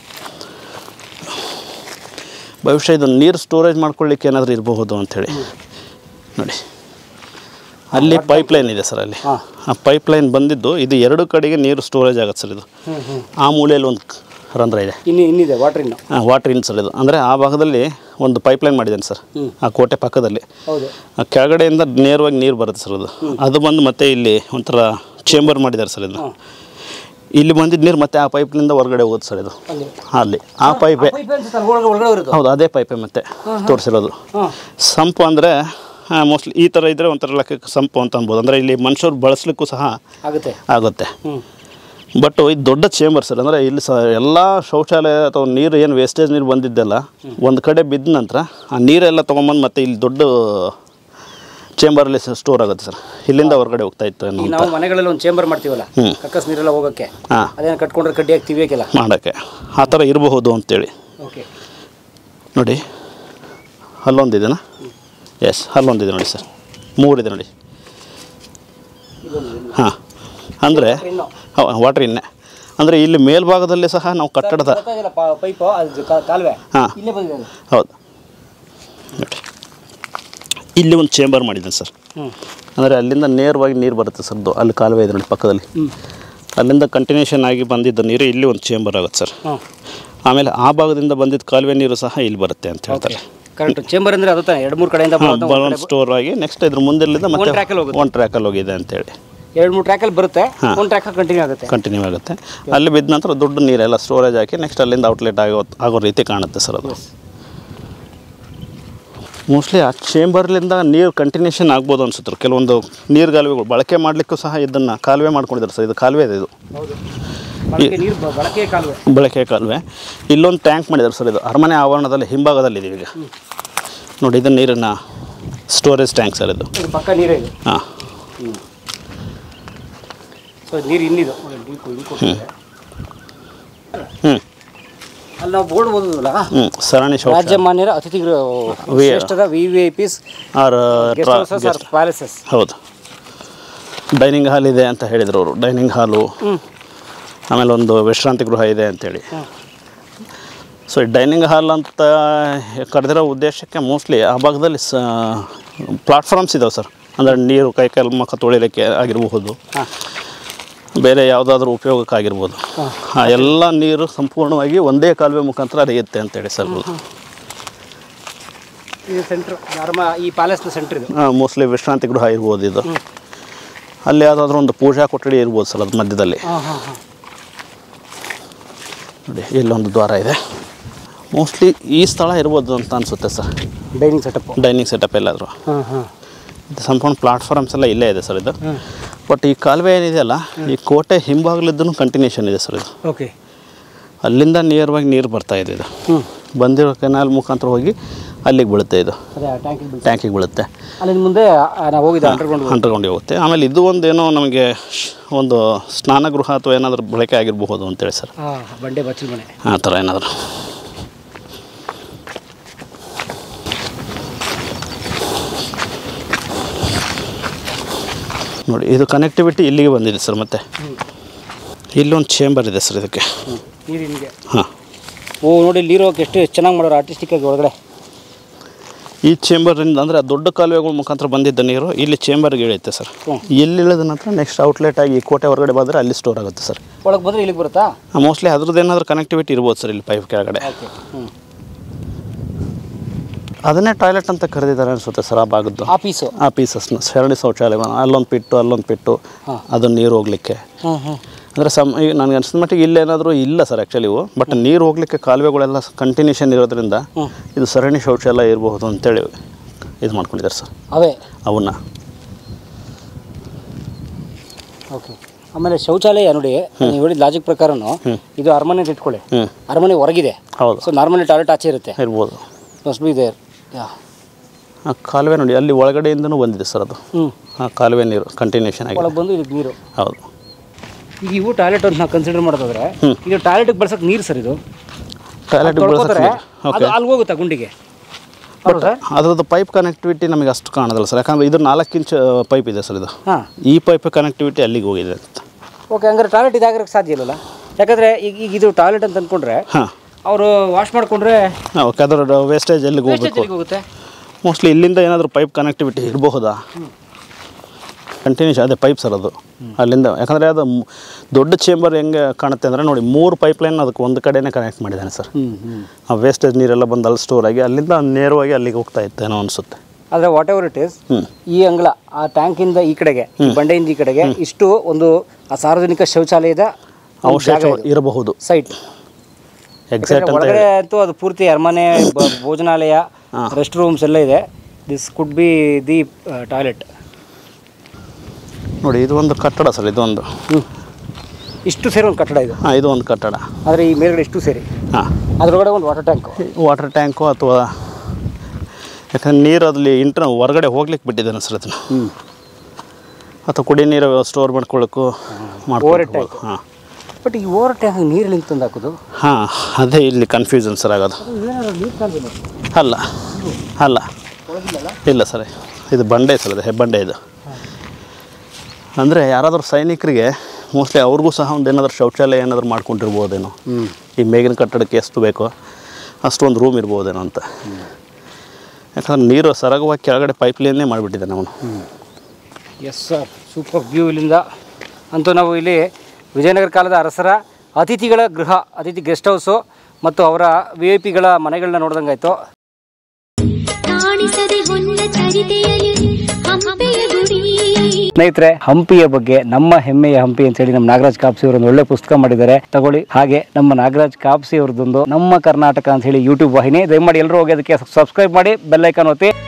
Speaker 1: ಬಹುಶಃ ಇದು ನೀರು ಸ್ಟೋರೇಜ್ ಮಾಡ್ಕೊಳ್ಳಿಕ್ಕೆ ಏನಾದರೂ ಇರಬಹುದು ಅಂಥೇಳಿ ನೋಡಿ ಅಲ್ಲಿ ಪೈಪ್ಲೈನ್ ಇದೆ ಸರ್ ಅಲ್ಲಿ
Speaker 2: ಹಾಂ.
Speaker 1: ಆ ಪೈಪ್ಲೈನ್ ಬಂದಿದ್ದು ಇದು ಎರಡು ಕಡೆಗೆ ನೀರು ಸ್ಟೋರೇಜ್ ಆಗುತ್ತೆ ಸರ್ ಇದು
Speaker 2: ಹ್ಞೂ ಹ್ಞೂ
Speaker 1: ಆ ಮೂಲೆಯಲ್ಲಿ ಒಂದು ರಂಧ್ರ ಇದೆ
Speaker 2: ಇನ್ನು ಇನ್ನಿದೆ ವಾಟರ್ ಇನ್ನು
Speaker 1: ವಾಟರ್ ಇನ್ ಸರ್ ಇದು ಅಂದರೆ ಆ ಭಾಗದಲ್ಲಿ ಒಂದು ಪೈಪ್ಲೈನ್ ಮಾಡಿದ್ದೇನೆ ಸರ್
Speaker 2: ಹ್ಮ್.
Speaker 1: ಆ ಕೋಟೆ ಪಕ್ಕದಲ್ಲಿ
Speaker 2: ಹೌದು
Speaker 1: ಆ ಕೆಳಗಡೆಯಿಂದ ನೇರವಾಗಿ ನೀರು ಬರುತ್ತೆ ಸರ್ ಅದು ಅದು ಬಂದು ಮತ್ತೆ ಇಲ್ಲಿ ಒಂಥರ ಚೇಂಬರ್ ಮಾಡಿದ್ದಾರೆ ಸರ್ ಇದು ಇಲ್ಲಿ ಬಂದಿದ್ದ ನೀರು ಮತ್ತೆ ಆ ಪೈಪ್ನಿಂದ ಹೊರಗಡೆ ಹೋಗುತ್ತೆ ಸರ್ ಇದು
Speaker 2: ಅಲ್ಲಿ
Speaker 1: ಅಲ್ಲಿ ಆ ಪೈಪೇ
Speaker 2: ಪೈಪ್ ಅನ್ಸುತ್ತೆ ಒಳಗಡೆ ಒಳಗಡೆ ಇರೋದು
Speaker 1: ಹೌದು ಅದೇ ಪೈಪೇ ಮತ್ತೆ ತೋರಿಸಿರೋದು
Speaker 2: ಹಾಂ
Speaker 1: ಸಂಪು ಅಂದರೆ ಮೋಸ್ಟ್ಲಿ ಈ ಥರ ಇದ್ದರೆ ಒಂಥರ ಲೆಕ್ಕಕ್ಕೆ ಸಂಪು ಅಂತ ಅನ್ಬೋದು ಅಂದರೆ ಇಲ್ಲಿ ಮನುಷ್ಯರು ಬಳಸಲಿಕ್ಕೂ ಸಹ
Speaker 2: ಆಗುತ್ತೆ
Speaker 1: ಆಗುತ್ತೆ
Speaker 2: ಹ್ಞೂ
Speaker 1: ಬಟ್ ಇದು ದೊಡ್ಡ ಚೇಂಬರ್ ಸರ್ ಅಂದರೆ ಇಲ್ಲಿ ಸ ಎಲ್ಲ ಶೌಚಾಲಯ ಅಥವಾ ನೀರು ಏನು ವೇಸ್ಟೇಜ್ ನೀರು ಬಂದಿದ್ದೆಲ್ಲ ಒಂದು ಕಡೆ ಬಿದ್ದ ನಂತರ ಆ ನೀರೆಲ್ಲ ತೊಗೊಂಬಂದು ಮತ್ತೆ ಇಲ್ಲಿ ದೊಡ್ಡ ಚೇಂಬರಲ್ಲಿ ಸ್ಟೋರ್ ಆಗುತ್ತೆ ಸರ್ ಇಲ್ಲಿಂದ ಹೊರಗಡೆ ಹೋಗ್ತಾ ಇತ್ತು ಏನೋ
Speaker 2: ಈಗ
Speaker 1: ಅಂತ
Speaker 2: ನಾವು ಮನೆಗಳಲ್ಲಿ ಒಂದು ಚೇಂಬರ್ ಮಾಡ್ತೀವಲ್ಲ
Speaker 1: ಹ್ಮ್.
Speaker 2: ಕಕ್ಕಸ್ ನೀರೆಲ್ಲ ಹೋಗೋಕ್ಕೆ
Speaker 1: ಹಾಂ
Speaker 2: ಅದೇನು ಕಟ್ಕೊಂಡ್ರೆ ಕಡ್ಡಿ ಹಾಕ್ತಿವಿ ಬೇಕಿಲ್ಲ
Speaker 1: ಮಾಡೋಕ್ಕೆ ಆ ಥರ ಇರಬಹುದು ಅಂತೇಳಿ
Speaker 2: ಓಕೆ
Speaker 1: ನೋಡಿ ಅಲ್ಲೊಂದಿದೆನಾ ಎಸ್ ಅಲ್ಲೊಂದಿದೆ ನೋಡಿ ಸರ್ ಮೂರಿದೆ ನೋಡಿ ಹಾಂ ಅಂದರೆ
Speaker 2: ಇನ್ನು
Speaker 1: ವಾಟ್ರ್ ಇನ್ನೆ ಅಂದರೆ ಇಲ್ಲಿ ಮೇಲ್ಭಾಗದಲ್ಲಿ ಸಹ ನಾವು ಕಟ್ಟಡದ
Speaker 2: ಪೈಪು ಅದು ಕಾ- ಕಾಲುವೆ
Speaker 1: ಹಾಂ
Speaker 2: ಇಲ್ಲೇ ಬಂದಿದೆ ಅದು
Speaker 1: ಹೌದು ನೋಡಿ ಇಲ್ಲಿ ಒಂದು ಚೇಂಬರ್ ಮಾಡಿದ್ದೇನೆ ಸರ್
Speaker 2: ಹ್ಞೂ
Speaker 1: ಅಂದರೆ ಅಲ್ಲಿಂದ ನೇರವಾಗಿ ನೀರು ಬರುತ್ತೆ ಸರ್ ಅದು ಅಲ್ಲಿ ಕಾಲುವೆ ಇದೆ ನೋಡಿ ಪಕ್ಕದಲ್ಲಿ
Speaker 2: ಹ್ಞೂ
Speaker 1: ಅಲ್ಲಿಂದ ಕಂಟಿನ್ಯೂಷನ್ ಆಗಿ ಬಂದಿದ್ದ ನೀರು ಇಲ್ಲಿ ಒಂದು ಚೇಂಬರ್ ಆಗುತ್ತೆ ಸರ್
Speaker 2: ಹಾಂ
Speaker 1: ಆಮೇಲೆ ಆ ಭಾಗದಿಂದ ಬಂದಿದ್ದ ಕಾಲುವೆ ನೀರು ಸಹ ಇಲ್ಲಿ ಬರುತ್ತೆ ಅಂತ ಹೇಳ್ತಾರೆ
Speaker 2: ಕರೆಕ್ಟ್ ಚೇಂಬರ್ ಅಂದರೆ ಅದು ತಾನೆ ಎರಡು ಮೂರು ಕಡೆಯಿಂದ
Speaker 1: ಹಾಂ
Speaker 2: ಬರೋದು, ಒಂದ್
Speaker 1: ಬಲೂನ್
Speaker 2: ಕಡೆ ಬ-
Speaker 1: ಸ್ಟೋರ್ ಆಗಿ ನೆಕ್ಸ್ಟ್ ಇದ್ರ ಮುಂದೆಲ್ಲಿಂದ
Speaker 2: track ಅಲ್ಲಿ
Speaker 1: ಮತ್ತೆ
Speaker 2: ಹೋಗುತ್ತೆ.
Speaker 1: ಒಂದು ಟ್ರ್ಯಾಕಲ್ಲಿ ಹೋಗಿದೆ ಅಂತೇಳಿ
Speaker 2: ಎರಡು ಮೂರು ಟ್ರ್ಯಾಕಲ್ಲಿ ಬರುತ್ತೆ
Speaker 1: ಹಾಂ.
Speaker 2: ಒಂದು ಟ್ರ್ಯಾಕ್ ಕಂಟಿನ್ಯೂ ಆಗುತ್ತೆ
Speaker 1: ಕಂಟಿನ್ಯೂ ಆಗುತ್ತೆ ಅಲ್ಲಿ ಬಿದ್ದ ನಂತರ ದೊಡ್ಡ ನೀರೆಲ್ಲ ಸ್ಟೋರೇಜ್ ಹಾಕಿ ನೆಕ್ಸ್ಟ್ ಅಲ್ಲಿಂದ ಔಟ್ಲೆಟ್ ಆಗೋ ಆಗೋ ರೀತಿ ಕಾಣುತ್ತೆ ಸರ್ ಅದು ಮೋಸ್ಟ್ಲಿ ಆ ಚೇಂಬರ್ಲಿಂದ ನೀರು ಕಂಟಿನ್ಯೂಷನ್ ಆಗ್ಬೋದು ಅನ್ಸುತ್ತೆ ಕೆಲವೊಂದು ನೀರು ಕಾಲುವೆಗಳು ಬಳಕೆ ಮಾಡಲಿಕ್ಕೂ ಸಹ ಇದನ್ನು ಕಾಲುವೆ ಮಾಡ್ಕೊಂಡಿದ್ದಾರೆ ಸರ್ ಇದು ಕಾಲುವೆ ಇದೆ ಇದು
Speaker 2: ಹೌದು ಬಳಕೆ ನೀರು ಬ- ಬಳಕೆ ಕಾಲುವೆ
Speaker 1: ಬಳಕೆ ಕಾಲುವೆ ಇಲ್ಲೊಂದು ಟ್ಯಾಂಕ್ ಮಾಡಿದ್ದಾರೆ ಸರ್ ಇದು ಅರಮನೆ ಆವರಣದಲ್ಲಿ ಹಿಂಭಾಗದಲ್ಲಿ ಇದೀವಿ ಈಗ ನೋಡಿ ಇದು ನೀರಿನ ಸ್ಟೋರೇಜ್ ಟ್ಯಾಂಕ್ ಸರ್ ಇದು
Speaker 2: ಇದು ಪಕ್ಕ ನೀರೇ ಇದು
Speaker 1: ಹಾಂ
Speaker 2: ಸೊ ನೀರು ಇನ್ನಿದು ನೋಡಿ, ನೀರು ಕೊ- ಇದು ಕೊಟ್ಟಿದೆ.
Speaker 1: ಹ್ಞೂ
Speaker 2: ಅಲ್ಲಿ ನಾವು ಬೋರ್ಡ್ ಓದೋದಲ್ಲ
Speaker 1: ಹ್ಞೂ ಸರಣಿ ಶೌಚ
Speaker 2: ರಾಜ್ಯಮಾನ್ಯರ ಅತಿಥಿಗಳು
Speaker 1: ವಿ-
Speaker 2: ಶ್ರೇಷ್ಠದ V V I Ps
Speaker 1: are
Speaker 2: guest
Speaker 1: ಟ್ರಾ-
Speaker 2: ಹೌಸಸ್ ಆರ್
Speaker 1: guest-
Speaker 2: ಪ್ಯಾಲೇಸಸ್
Speaker 1: ಹೌದು ಡೈನಿಂಗ್ ಹಾಲ್ ಇದೆ ಅಂತ ಹೇಳಿದ್ರು ಅವರು ಡೈನಿಂಗ್ ಹಾಲು ಆಮೇಲೆ ಒಂದು ವಿಶ್ರಾಂತಿ ಗೃಹ ಇದೆ ಅಂತೇಳಿ ಸೊ ಈ ಡೈನಿಂಗ್ ಹಾಲ್ ಅಂತ ಕರೆದಿರೋ ಉದ್ದೇಶಕ್ಕೆ ಮೋಸ್ಟ್ಲಿ ಆ ಭಾಗದಲ್ಲಿ ಸ ಪ್ಲಾಟ್ಫಾರ್ಮ್ಸ್ ಇದಾವೆ ಸರ್ ಅಂದರೆ ನೀರು ಕೈ ಕಾಲು ಮುಖ ತೊಳಿಲಿಕ್ಕೆ ಆಗಿರಬಹುದು ಬೇರೆ ಯಾವುದಾದ್ರೂ ಉಪಯೋಗಕ್ಕಾಗಿರ್ಬೋದು ಆ ಎಲ್ಲ ನೀರು ಸಂಪೂರ್ಣವಾಗಿ ಒಂದೇ ಕಾಲುವೆ ಮುಖಾಂತರ ಹರಿಯುತ್ತೆ ಅಂತೇಳಿ ಸರ್
Speaker 2: ಇದು ಸೆಂಟ್ರ್ ಧರ್ಮ ಈ ಪ್ಯಾಲೇಸ್ನ ಸೆಂಟ್ರ್ ಇದು
Speaker 1: ಮೋಸ್ಟ್ಲಿ ವಿಶ್ರಾಂತಿ ಗೃಹ ಇರ್ಬೋದು ಇದು ಅಲ್ಲಿ ಯಾವುದಾದ್ರೂ ಒಂದು ಪೂಜಾ ಕೊಠಡಿ ಇರ್ಬೋದು ಸರ್ ಅದು ಮಧ್ಯದಲ್ಲಿ
Speaker 2: ಹಾಂ ಹಾಂ ಹಾಂ
Speaker 1: ನೋಡಿ ಇಲ್ಲೊಂದು ದ್ವಾರ ಇದೆ ಮೋಸ್ಟ್ಲಿ ಈ ಸ್ಥಳ ಇರ್ಬೋದು ಅಂತ ಅನಿಸುತ್ತೆ sir
Speaker 2: dining setup
Speaker 1: dining setup ಎಲ್ಲಾದರೂ
Speaker 2: ಹಾಂ ಹಾಂ
Speaker 1: ಇದು ಸಂಪೂರ್ಣ ಪ್ಲಾಟ್ಫಾರ್ಮ್ಸ್ ಎಲ್ಲ ಇಲ್ಲೇ ಇದೆ ಸರ್ ಇದು ಬಟ್ ಈ ಕಾಲುವೆ ಏನಿದೆಯಲ್ಲ ಈ ಕೋಟೆ ಹಿಂಭಾಗಲಿದ್ದೂ ಕಂಟಿನ್ಯೂಷನ್ ಇದೆ ಸರ್ ಇದು
Speaker 2: ಓಕೆ
Speaker 1: ಅಲ್ಲಿಂದ ನೇರವಾಗಿ ನೀರು ಬರ್ತಾ ಇದೆ ಇದು
Speaker 2: ಹ್ಞೂ
Speaker 1: ಬಂದಿರೋ ಕೆನಾಲ್ ಮುಖಾಂತರ ಹೋಗಿ ಅಲ್ಲಿಗೆ ಬೀಳುತ್ತೆ ಇದು
Speaker 2: ಅದೇ ಟ್ಯಾಂಕಿಗೆ ಬೀಳ್ತಾ
Speaker 1: ಟ್ಯಾಂಕಿಗೆ ಬೀಳುತ್ತೆ
Speaker 2: ಅಲ್ಲಿ ಮುಂದೆ ಆ, ನಾವು ಹೋಗಿದ್ದೆ ಅಂಡರ್ಗ್ರೌಂಡ್
Speaker 1: ಅಂಡರ್ಗ್ರೌಂಡಿಗೆ ಹೋಗುತ್ತೆ ಆಮೇಲೆ ಇದು ಒಂದು ಏನೋ ನಮಗೆ ಶ್- ಒಂದು ಸ್ನಾನಗೃಹ ಅಥವಾ ಏನಾದರೂ ಬಳಕೆ ಆಗಿರಬಹುದು ಅಂತೇಳಿ ಸರ್
Speaker 2: ಹಾಂ ಬಂಡೆ ಬಚ್ಚಲ ಮನೆ
Speaker 1: ಆ ಥರ ಏನಾದರೂ ನೋಡಿ ಇದು ಕನೆಕ್ಟಿವಿಟಿ ಇಲ್ಲಿಗೆ ಬಂದಿದೆ ಸರ್ ಮತ್ತೆ ಇಲ್ಲೊಂದು ಚೇಂಬರ್ ಇದೆ ಸರ್ ಇದಕ್ಕೆ
Speaker 2: ನೀರಿನಿಗೆ
Speaker 1: ಹಾಂ
Speaker 2: ಓ ನೋಡಿ ಇಲ್ಲಿ ಇರೋಕೆ ಎಷ್ಟು ಚೆನ್ನಾಗಿ ಮಾಡೋರು ಆರ್ಟಿಸ್ಟಿಕ್ ಆಗಿ ಒಳಗಡೆ
Speaker 1: ಈ ಚೇಂಬರಿಂದ ಅಂದರೆ ಆ ದೊಡ್ಡ ಕಾಲುವೆಗಳ ಮುಖಾಂತರ ಬಂದಿದ್ದ ನೀರು ಇಲ್ಲಿ ಚೇಂಬರ್ಗೆ ಇಳಿಯುತ್ತೆ ಸರ್
Speaker 2: ಹ್ಮ್.
Speaker 1: ಇಲ್ಲಿ ಇಳಿದ ನಂತರ ನೆಕ್ಸ್ಟ್ ಔಟ್ಲೆಟ್ ಆಗಿ ಈ ಕೋಟೆ ಹೊರಗಡೆ ಬಂದರೆ ಅಲ್ಲಿ ಸ್ಟೋರ್ ಆಗುತ್ತೆ ಸರ್
Speaker 2: ಒಳಗೆ ಬಂದರೆ ಇಲ್ಲಿಗೆ ಬರುತ್ತಾ
Speaker 1: ಮೋಸ್ಟ್ಲಿ ಅದ್ರದ್ದು ಏನಾದರೂ ಕನೆಕ್ಟಿವಿಟಿ ಇರ್ಬೋದು ಸರ್ ಇಲ್ಲಿ ಪೈಪ್ ಕೆಳಗಡೆ
Speaker 2: ಓಕೆ ಹ್ಞೂ
Speaker 1: ಅದನ್ನೇ ಟಾಯ್ಲೆಟ್ ಅಂತ ಕರೆದಿದ್ದಾರೆ ಅನಿಸುತ್ತೆ ಸರ್ ಆ ಭಾಗದ್ದು
Speaker 2: ಆಫೀಸು
Speaker 1: ಆ ಪೀಸಸ್ನ ಸರಣಿ ಶೌಚಾಲಯ ಅಲ್ಲೊಂದು ಪಿಟ್ಟು ಅಲ್ಲೊಂದು ಪಿಟ್ಟು ಅದು ನೀರು ಹೋಗ್ಲಿಕ್ಕೆ
Speaker 2: ಹ್ಞೂ ಹ್ಞೂ
Speaker 1: ಅಂದರೆ ಸಮ್ ಈಗ ನನಗೆ ಅನ್ಸಿದ ಮಟ್ಟಿಗೆ ಇಲ್ಲೇನಾದರೂ ಇಲ್ಲ ಸರ್ ಆ್ಯಕ್ಚುಲಿ ಇವು ಬಟ್ ನೀರು ಹೋಗ್ಲಿಕ್ಕೆ ಕಾಲುವೆಗಳೆಲ್ಲ ಕಂಟಿನ್ಯೂಷನ್ ಇರೋದ್ರಿಂದ ಇದು ಸರಣಿ ಶೌಚಾಲಯ ಇರಬಹುದು ಅಂತೇಳಿ ಇದು ಮಾಡ್ಕೊಂಡಿದ್ದಾರೆ ಸರ್
Speaker 2: ಅವೇ
Speaker 1: ಅವನ್ನ
Speaker 2: ಓಕೆ ಆಮೇಲೆ ಶೌಚಾಲಯ ನೋಡಿ ನೀವು ಹೇಳಿದ ಲಾಜಿಕ್ ಪ್ರಕಾರನು ಇದು ಅರಮನೆ ಅಂತ ಇಟ್ಕೊಳ್ಳಿ
Speaker 1: ಹ್ಞೂ
Speaker 2: ಅರಮನೆ ಹೊರಗಿದೆ
Speaker 1: ಹೌದು
Speaker 2: ಸೊ ನಾರ್ಮಲಿ ಟಾಯ್ಲೆಟ್ ಆಚೆ ಇರುತ್ತೆ
Speaker 1: ಇರ್ಬೋದು
Speaker 2: ಮಸ್ಟ್ ಬಿ ದೇರ್ ಯಾ
Speaker 1: ಆ ಕಾಲುವೆ ನೋಡಿ ಅಲ್ಲಿ ಒಳಗಡೆಯಿಂದನೂ ಬಂದಿದೆ ಸರ್ ಅದು
Speaker 2: ಹ್ಞೂ
Speaker 1: ಆ ಕಾಲುವೆ ನೀರು ಕಂಟಿನ್ಯೂಷನ್ ಆಗಿದೆ
Speaker 2: ಒಳಗೆ ಬಂದು ಇದಕ್ಕೆ ನೀರು
Speaker 1: ಹೌದು
Speaker 2: ಈಗ ಇವು ಟಾಯ್ಲೆಟ್ ಅಂತ ನಾವು ಕನ್ಸಿಡರ್ ಮಾಡೋದಾದ್ರೆ ಇದು ಟಾಯ್ಲೆಟ್ಗೆ ಬಳಸೋಕೆ ನೀರು ಸರ್ ಇದು
Speaker 1: ಟಾಯ್ಲೆಟ್
Speaker 2: ತೊಳ್ಕೊತಾರೆ
Speaker 1: ಓಕೆ
Speaker 2: ಅದು ಅಲ್ಲಿ ಹೋಗುತ್ತಾ ಗುಂಡಿಗೆ ಹೌದು ಸರ್
Speaker 1: ಅದ್ರದ್ದು ಪೈಪ್ ಕನೆಕ್ಟಿವಿಟಿ ನಮಗೆ ಅಷ್ಟು ಕಾಣೋದಿಲ್ಲ ಸರ್ ಯಾಕಂದರೆ ಇದು ನಾಲ್ಕು ಇಂಚ್ ಪೈಪ್ ಇದೆ ಸರ್ ಇದು
Speaker 2: ಹಾಂ
Speaker 1: ಈ ಪೈಪ್ ಕನೆಕ್ಟಿವಿಟಿ ಅಲ್ಲಿಗೆ ಹೋಗಿದೆ ಅಂತ
Speaker 2: ಓಕೆ ಹಂಗಾರೆ ಟಾಯ್ಲೆಟ್ ಇದಾಗಿರೋಕ್ಕೆ ಸಾಧ್ಯ ಇಲ್ಲಲ್ಲ ಯಾಕಂದರೆ ಈಗ ಈಗ ಇದು ಟಾಯ್ಲೆಟ್ ಅಂತ ಅಂದ್ಕೊಂಡ್ರೆ
Speaker 1: ಹಾಂ
Speaker 2: ಅವರು ವಾಶ್ ಮಾಡಿಕೊಂಡ್ರೆ
Speaker 1: ಓಕೆ ಅದರ ವೇಸ್ಟೇಜ್ ಎಲ್ಲಿಗೆ ಹೋಗ್ಬೇಕು
Speaker 2: ಹೋಗುತ್ತೆ
Speaker 1: ಮೋಸ್ಟ್ಲಿ ಇಲ್ಲಿಂದ ಏನಾದರೂ ಪೈಪ್ ಕನೆಕ್ಟಿವಿಟಿ ಇರಬಹುದಾ ಕಂಟಿನ್ಯೂಸ್ ಅದೇ ಪೈಪ್ ಸರ್ ಅದು ಅಲ್ಲಿಂದ ಯಾಕಂದರೆ ಅದು ಮ್- ದೊಡ್ಡ ಚೇಂಬರ್ ಹೆಂಗೆ ಕಾಣುತ್ತೆ ಅಂದರೆ ನೋಡಿ ಮೂರು ಪೈಪ್ ಲೈನ್ ಅದಕ್ಕೆ ಒಂದು ಕಡೆನೇ ಕನೆಕ್ಟ್ ಮಾಡಿದ್ದಾನೆ ಸರ್
Speaker 2: ಹ್ಞೂ ಹ್ಞೂ
Speaker 1: ಆ ವೇಸ್ಟೇಜ್ ನೀರೆಲ್ಲ ಬಂದು ಅಲ್ಲಿ ಸ್ಟೋರ್ ಆಗಿ ಅಲ್ಲಿಂದ ನೇರವಾಗಿ ಅಲ್ಲಿಗೆ ಹೋಗ್ತಾ ಇತ್ತೇನೋ ಅನಿಸುತ್ತೆ
Speaker 2: ಆದರೆ ವಾಟ್ ಎವರ್ ಇಟ್ ಈಸ್
Speaker 1: ಹ್ಞೂ
Speaker 2: ಈ ಅಂಗಳ ಆ ಟ್ಯಾಂಕಿಂದ ಈ ಕಡೆಗೆ ಈ ಬಂಡೆಯಿಂದ ಈ ಕಡೆಗೆ ಇಷ್ಟು ಒಂದು ಆ ಸಾರ್ವಜನಿಕ ಶೌಚಾಲಯದ
Speaker 1: ಅವಶೇಷ ಇರಬಹುದು
Speaker 2: ಸೈಟ್
Speaker 1: ಎಕ್ಸಾಕ್ಟ್ ಅಂತ
Speaker 2: ಒಳಗಡೆ ಅಂತೂ ಅದು ಪೂರ್ತಿ ಅರಮನೆ ಬ- ಭೋಜನಾಲಯ ರೆಸ್ಟ್ ರೂಮ್ಸ್ ಎಲ್ಲ ಇದೆ this could be the toilet
Speaker 1: ನೋಡಿ ಇದು ಒಂದು ಕಟ್ಟಡ ಸರ್ ಇದೊಂದು
Speaker 2: ಇಷ್ಟು ಸೇರಿ ಒಂದು ಕಟ್ಟಡ ಇದು
Speaker 1: ಹಾಂ ಇದು ಒಂದು ಕಟ್ಟಡ
Speaker 2: ಆದರೆ ಈ ಮೇಲ್ಗಡೆ ಇಷ್ಟು ಸೇರಿ
Speaker 1: ಹಾಂ
Speaker 2: ಅದರೊಳಗಡೆ ಒಂದು ವಾಟರ್ ಟ್ಯಾಂಕ್
Speaker 1: ವಾಟರ್ ಟ್ಯಾಂಕು ಅಥವಾ ಯಾಕಂದ್ರೆ ನೀರು ಅಲ್ಲಿ ಇಂಟ್ರ ಹೊರಗಡೆ ಹೋಗ್ಲಿಕ್ಕೆ ಬಿಟ್ಟಿದ್ದಾನೆ ಸರ್ ಅದನ್ನು
Speaker 2: ಹ್ಞೂ
Speaker 1: ಅಥವಾ ಕುಡಿ ನೀರು ಸ್ಟೋರ್ ಮಾಡ್ಕೊಳ್ಳೋಕ್ಕೂ ಮಾಡ್ಕೊಳ್ಬೋದು ಹಾಂ
Speaker 2: ಬಟ್ ಈ ಓವರ್ ಟ್ಯಾಂಕ್ ನೀರು ಲಿಂಕ್ ತಂದು ಹಾಕೋದು
Speaker 1: ಹಾಂ ಅದೇ ಇಲ್ಲಿ ಕನ್ಫ್ಯೂಷನ್ ಸರ್ ಆಗೋದು
Speaker 2: ನೀರು ಕಾಲುವೆ
Speaker 1: ಅಲ್ಲ ಅಲ್ಲ ಇಲ್ಲ ಸರ್ ಇದು ಬಂಡೆ ಸರ್ ಇದು ಹೆಬ್ಬಂಡೆ ಇದು ಅಂದರೆ ಯಾರಾದರೂ ಸೈನಿಕರಿಗೆ ಮೋಸ್ಟ್ಲಿ ಅವ್ರಿಗೂ ಸಹ ಒಂದು ಏನಾದರೂ ಶೌಚಾಲಯ ಏನಾದರೂ ಮಾಡ್ಕೊಂಡಿರ್ಬೋದೇನೋ
Speaker 2: ಹ್ಞೂ
Speaker 1: ಈ ಮೇಗಿನ ಕಟ್ಟಡಕ್ಕೆ ಎಷ್ಟು ಬೇಕೋ ಅಷ್ಟೊಂದು ರೂಮ್ ಇರ್ಬೋದೇನೋ ಅಂತ ಯಾಕಂದ್ರೆ ನೀರು ಸರಾಗವಾಗಿ ಕೆಳಗಡೆ ಪೈಪ್ ಲೈನ್ನೇ ಮಾಡಿಬಿಟ್ಟಿದ್ದಾನೆ ಅವನು
Speaker 2: ಎಸ್ ಸರ್ ಸೂಪರ್ ವ್ಯೂ ಇಲ್ಲಿಂದ ಅಂತೂ ನಾವು ಇಲ್ಲಿ ವಿಜಯನಗರ ಕಾಲದ ಅರಸರ ಅತಿಥಿಗಳ ಗೃಹ ಅತಿಥಿ ಗೆಸ್ಟ್ ಹೌಸು ಮತ್ತು ಅವರ ವಿ ಐ ಪಿಗಳ ಮನೆಗಳನ್ನ ನೋಡ್ದಂಗಾಯ್ತು
Speaker 4: ಕಾಣಿಸದೆ ಹೊನ್ನ ಚರಿತೆಯಲ್ಲಿ ಹಂಪೆಯ ಗುಡಿ
Speaker 2: ಸ್ನೇಹಿತರೆ ಹಂಪಿಯ ಬಗ್ಗೆ ನಮ್ಮ ಹೆಮ್ಮೆಯ ಹಂಪಿ ಅಂತ ಹೇಳಿ ನಮ್ಮ ನಾಗರಾಜ್ ಕಾಪ್ಸಿ ಅವರು ಒಂದು ಒಳ್ಳೆ ಪುಸ್ತಕ ಮಾಡಿದ್ದಾರೆ ತಗೊಳ್ಳಿ ಹಾಗೆ ನಮ್ಮ ನಾಗರಾಜ್ ಕಾಪ್ಸಿ ಅವ್ರದ್ದೊಂದು ನಮ್ಮ ಕರ್ನಾಟಕ ಅಂತ ಹೇಳಿ ಯೂಟ್ಯೂಬ್ ವಾಹಿನಿ ದಯಮಾಡಿ ಎಲ್ಲರೂ ಹೋಗಿ ಅದಕ್ಕೆ ಸಬ್ಸ್ಕ್ರೈಬ್ ಮಾಡಿ ಬೆಲ್ ಐಕಾನ್ ಒತ್ತಿ